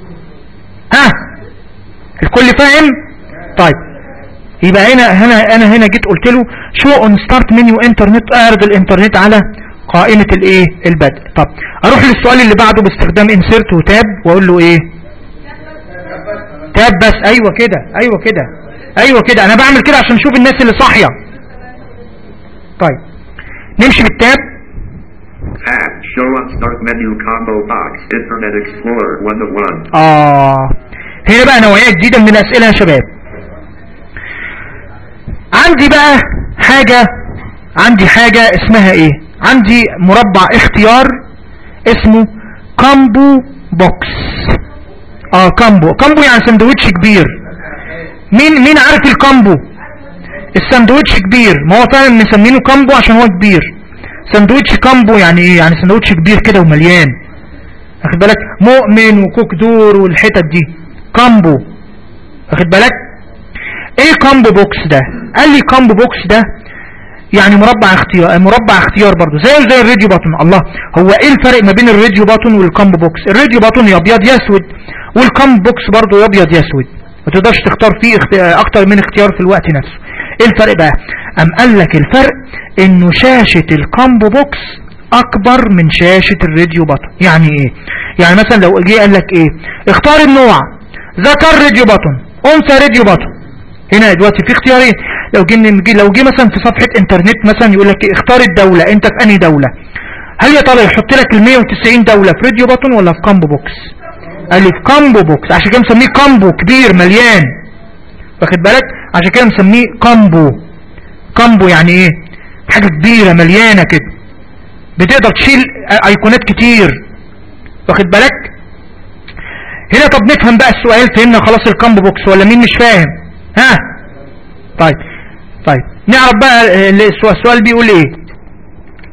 ها الكل فاهم طيب يبقى هنا هنا انا هنا جيت قلت له شو اون ستارت منيو انترنت اعرض الانترنت على قائمة الايه البدء طب اروح للسؤال اللي بعده باستخدام انسيرت وتاب واقول له ايه تاب بس ايوه كده ايوه كده ايوه كده انا بعمل كده عشان اشوف الناس اللي صاحيه طيب نمشي بالتاب Tab. Show on start menu combo box. Internet Explorer 1 of 1. اه هنا بقى نوعية جديدة من الاسئلة يا شباب عندي بقى حاجة عندي حاجة اسمها ايه عندي مربع اختيار اسمه كامبو بوكس اه كامبو كامبو يعني سندوتش كبير مين مين عارف الكامبو السندوتش كبير ما هو فعلا مسمينه كامبو عشان هو كبير سندوتش كامبو يعني ايه يعني سندوتش كبير كده ومليان واخد بالك مؤمن وكوك دور والحتت دي كامبو واخد بالك ايه كامبو بوكس ده قال لي كامبو بوكس ده يعني مربع اختيار مربع اختيار برضه زي زي الراديو باتون الله هو ايه الفرق ما بين الراديو باتون والكامبو بوكس الراديو باتون يا ابيض يا اسود والكامبو بوكس برضه يا ابيض يا اسود ما تقدرش تختار فيه اخت... اكتر من اختيار في الوقت نفسه ايه الفرق بقى ام قال لك الفرق انه شاشة الكامبو بوكس اكبر من شاشة الراديو باتون يعني ايه يعني مثلا لو جه قال لك ايه اختار النوع ذكر راديو باتون انثى راديو باتون هنا دلوقتي في اختيارين لو جه لو جه مثلا في صفحة انترنت مثلا يقول لك إيه؟ اختار الدولة انت في انهي دولة هل يا ترى يحط لك ال 190 دولة في راديو باتون ولا في كامبو بوكس قال لي في كامبو بوكس عشان كده مسميه كامبو كبير مليان واخد بالك عشان كده مسميه كامبو كامبو يعني ايه حاجة كبيرة مليانة كده بتقدر تشيل ايقونات كتير واخد بالك هنا طب نفهم بقى السؤال فهمنا خلاص الكامبو بوكس ولا مين مش فاهم ها طيب طيب نعرف بقى السؤال السؤال بيقول ايه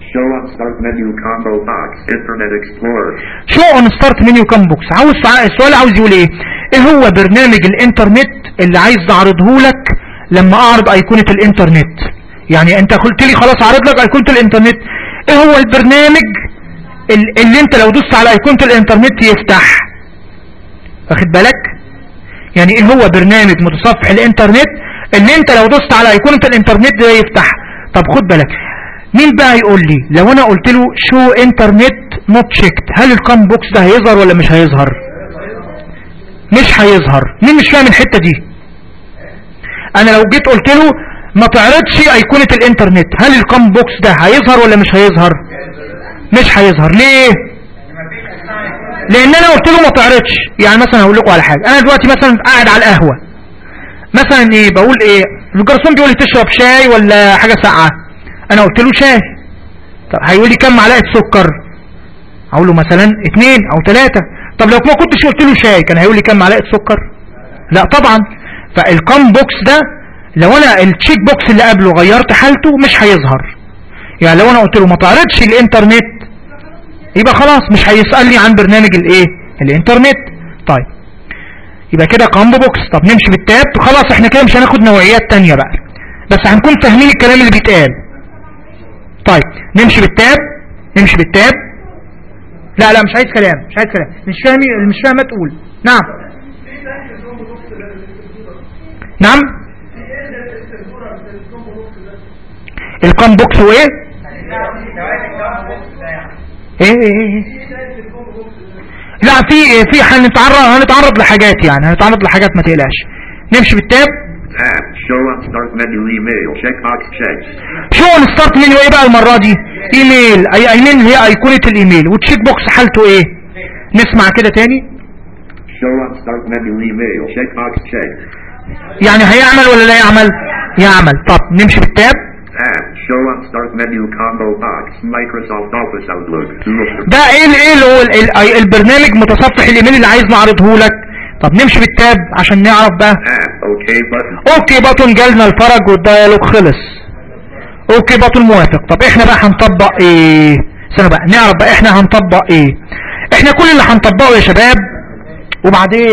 Show on start menu combo box. Internet Explorer. شو اون ستارت منيو كام بوكس عاوز سع- السؤال عاوز يقول ايه ايه هو برنامج الانترنت اللي عايز اعرضه لك لما اعرض ايقونة الانترنت يعني انت قلت لي خلاص اعرض لك ايقونة الانترنت ايه هو البرنامج ال- اللي انت لو دوست على ايقونة الانترنت يفتح واخد بالك يعني ايه هو برنامج متصفح الانترنت اللي انت لو دوست على ايقونة الانترنت ده يفتح طب خد بالك مين بقى يقول لي لو انا قلت له شو انترنت نوت شيكت هل الكام بوكس ده هيظهر ولا مش هيظهر مش هيظهر مين مش فاهم الحتة دي انا لو جيت قلت له ما تعرضش ايقونة الانترنت هل الكام بوكس ده هيظهر ولا مش هيظهر مش هيظهر ليه لان انا قلت له ما تعرضش يعني مثلا هقول لكم على حاجة انا دلوقتي مثلا قاعد على القهوة مثلا ايه بقول ايه الجرسون بيقول لي تشرب شاي ولا حاجة ساقعة انا قلت له شاي طب هيقول لي كم معلقة سكر اقول له مثلا اتنين او تلاتة طب لو ما كنتش قلت له شاي كان هيقول لي كم معلقة سكر لا طبعا فالكم بوكس ده لو انا التشيك بوكس اللي قبله غيرت حالته مش هيظهر يعني لو انا قلت له ما تعرضش الانترنت يبقى خلاص مش هيسألني عن برنامج الايه الانترنت طيب يبقى كده كومبو بوكس طب نمشي بالتاب خلاص احنا كده مش هناخد نوعيات تانية بقى بس هنكون فاهمين الكلام اللي بيتقال طيب نمشي بالتاب نمشي بالتاب لا لا مش عايز كلام مش عايز كلام مش فاهم اللي مش فاهمه تقول نعم نعم الكوم بوكس وايه ايه ايه ايه لا في في هنتعرض هنتعرض لحاجات يعني هنتعرض لحاجات ما تقلقش نمشي بالتاب Tab. Show on start menu email. Checkbox checked. شو الستارت منيو ايه بقى المرة دي ايميل اي ايميل هي ايقونة الايميل والتشيك بوكس حالته ايه نسمع كده تاني Show on start menu email. Checkbox checked. يعني هيعمل ولا لا يعمل يعمل طب نمشي بالتاب Tab. Show on start menu combo box. Microsoft Office Outlook. Look. ده ايه ال- ايه اللي هو ال- ال- البرنامج متصفح الايميل اللي عايز نعرضه لك طب نمشي بالتاب عشان نعرف بقى Tab. OK button. اوكي بطن جالنا الفرج والديالوج خلص اوكي بطن موافق طب احنا بقى هنطبق ايه استنى بقى نعرف بقى احنا هنطبق ايه احنا كل اللي هنطبقه يا شباب وبعدين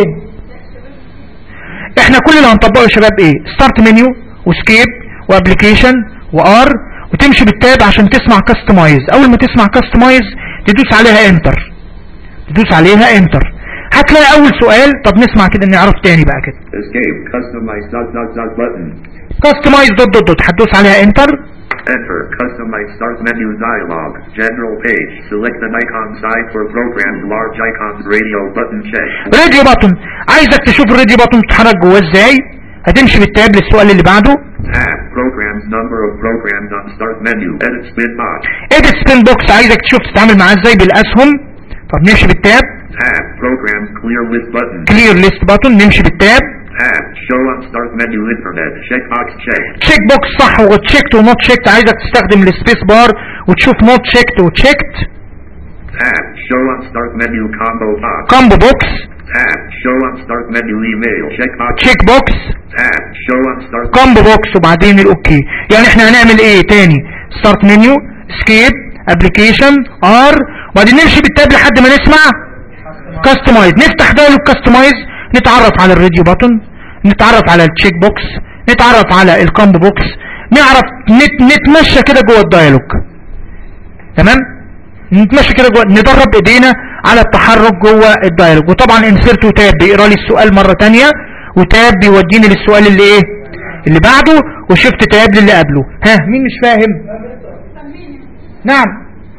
احنا كل اللي هنطبقه يا شباب ايه ستارت منيو وسكيب وابلكيشن وار وتمشي بالتاب عشان تسمع كاستمايز اول ما تسمع كاستمايز تدوس عليها انتر تدوس عليها انتر هتلاقي اول سؤال طب نسمع كده نعرف تاني بقى كده Escape. Customize dot dot dot button. كاستمايز دوت دوت دوت هتدوس عليها انتر Enter. Customize start menu dialog. General page. Select an icon size for programs. Large icons. Radio button check. راديو بطن عايزك تشوف الراديو بطن بتتحرك جواه ازاي هتمشي بالتاب للسؤال اللي بعده Tab. Programs. Number of programs on start menu. Edit spin box. اديت سبين بوكس عايزك تشوف تتعامل معاه ازاي بالاسهم طب نمشي بالتاب Tab. Programs. Clear list button. كلير ليست بطن نمشي بالتاب Tab. Show on start menu internet. Checkbox checked. تشيك بوكس صح وتشيكت ونوت شيكت عايزك تستخدم السبيس بار وتشوف نوت شيكت وتشيكت Tab. Show on start menu combo box. كومبو بوكس Tab. Show on start menu email. Checkbox. تشيك بوكس Tab. Show on start. كومبو بوكس وبعدين الاوكي يعني احنا هنعمل ايه تاني ستارت منيو سكيب ابلكيشن ار وبعدين نمشي بالتاب لحد ما نسمع كاستمايز نفتح دايلوج كاستمايز نتعرف على الراديو بutton نتعرف على التشيك بوكس نتعرف على الكومبو بوكس نعرف نت نتمشى كده جوه الدايلوج تمام نتمشى كده جوه ندرب ايدينا على التحرك جوه الدايلوج وطبعا انسرت وتاب بيقرا لي السؤال مره تانية وتاب بيوديني للسؤال اللي ايه اللي بعده وشفت تاب للي قبله ها مين مش فاهم نعم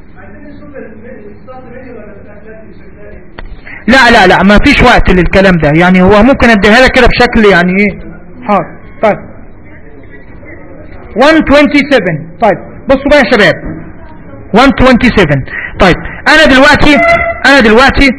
لا لا لا ما فيش وقت للكلام ده يعني هو ممكن اديها لك كده بشكل يعني ايه حاضر طيب 127 طيب بصوا بقى يا شباب 127 طيب انا دلوقتي انا دلوقتي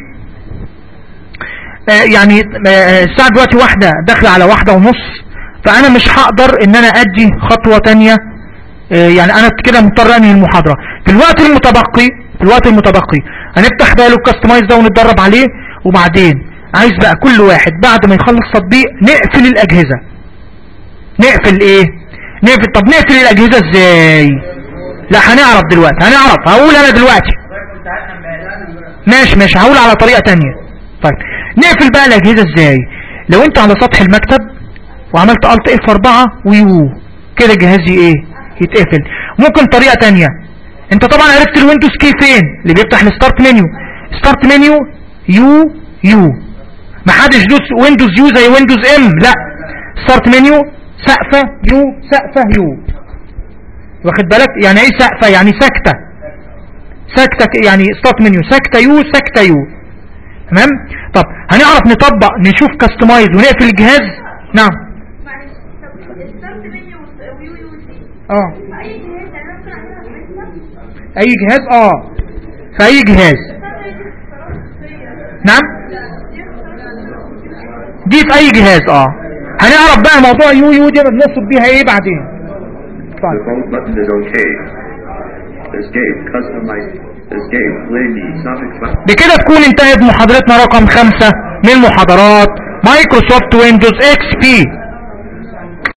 آه يعني آه الساعة دلوقتي واحدة داخلة على واحدة ونص فانا مش هقدر ان انا ادي خطوة تانية آه يعني انا كده مضطر انهي المحاضرة في الوقت المتبقي في الوقت المتبقي هنفتح بقى الكاستمايز ده ونتدرب عليه وبعدين عايز بقى كل واحد بعد ما يخلص تطبيق نقفل الاجهزة نقفل ايه نقفل طب نقفل الاجهزة ازاي لا هنعرف دلوقتي هنعرف هقول انا دلوقتي حضرتك كنت عارف امبارح ماشي ماشي هقول على طريقة تانية طيب نقفل بقى الاجهزة ازاي لو انت على سطح المكتب وعملت الت اف 4 ويو كده جهازي ايه يتقفل ممكن طريقة تانية انت طبعا عرفت الويندوز كي فين اللي بيفتح الستارت منيو ستارت منيو يو يو ما حدش دوس ويندوز يو زي ويندوز ام لا ستارت منيو سقفة يو سقفة يو واخد بالك يعني ايه سقفة يعني سكتة سكتة ك- يعني ستارت منيو سكتة يو سكتة يو تمام طب هنعرف نطبق نشوف كاستمايز ونقفل الجهاز نعم معلش طب الستارت منيو ويو يو دي اه في اي جهاز يعني انا ممكن اعملها في الستارت اي جهاز اه في اي جهاز نعم دي في اي جهاز اه هنعرف بقى موضوع يو يو دي بنصب بيها ايه بعدين The طيب home button is okay. Escape, customize, escape, play me, Sonic Fun. بكده تكون انتهت محاضرتنا رقم خمسة من محاضرات مايكروسوفت ويندوز اكس بي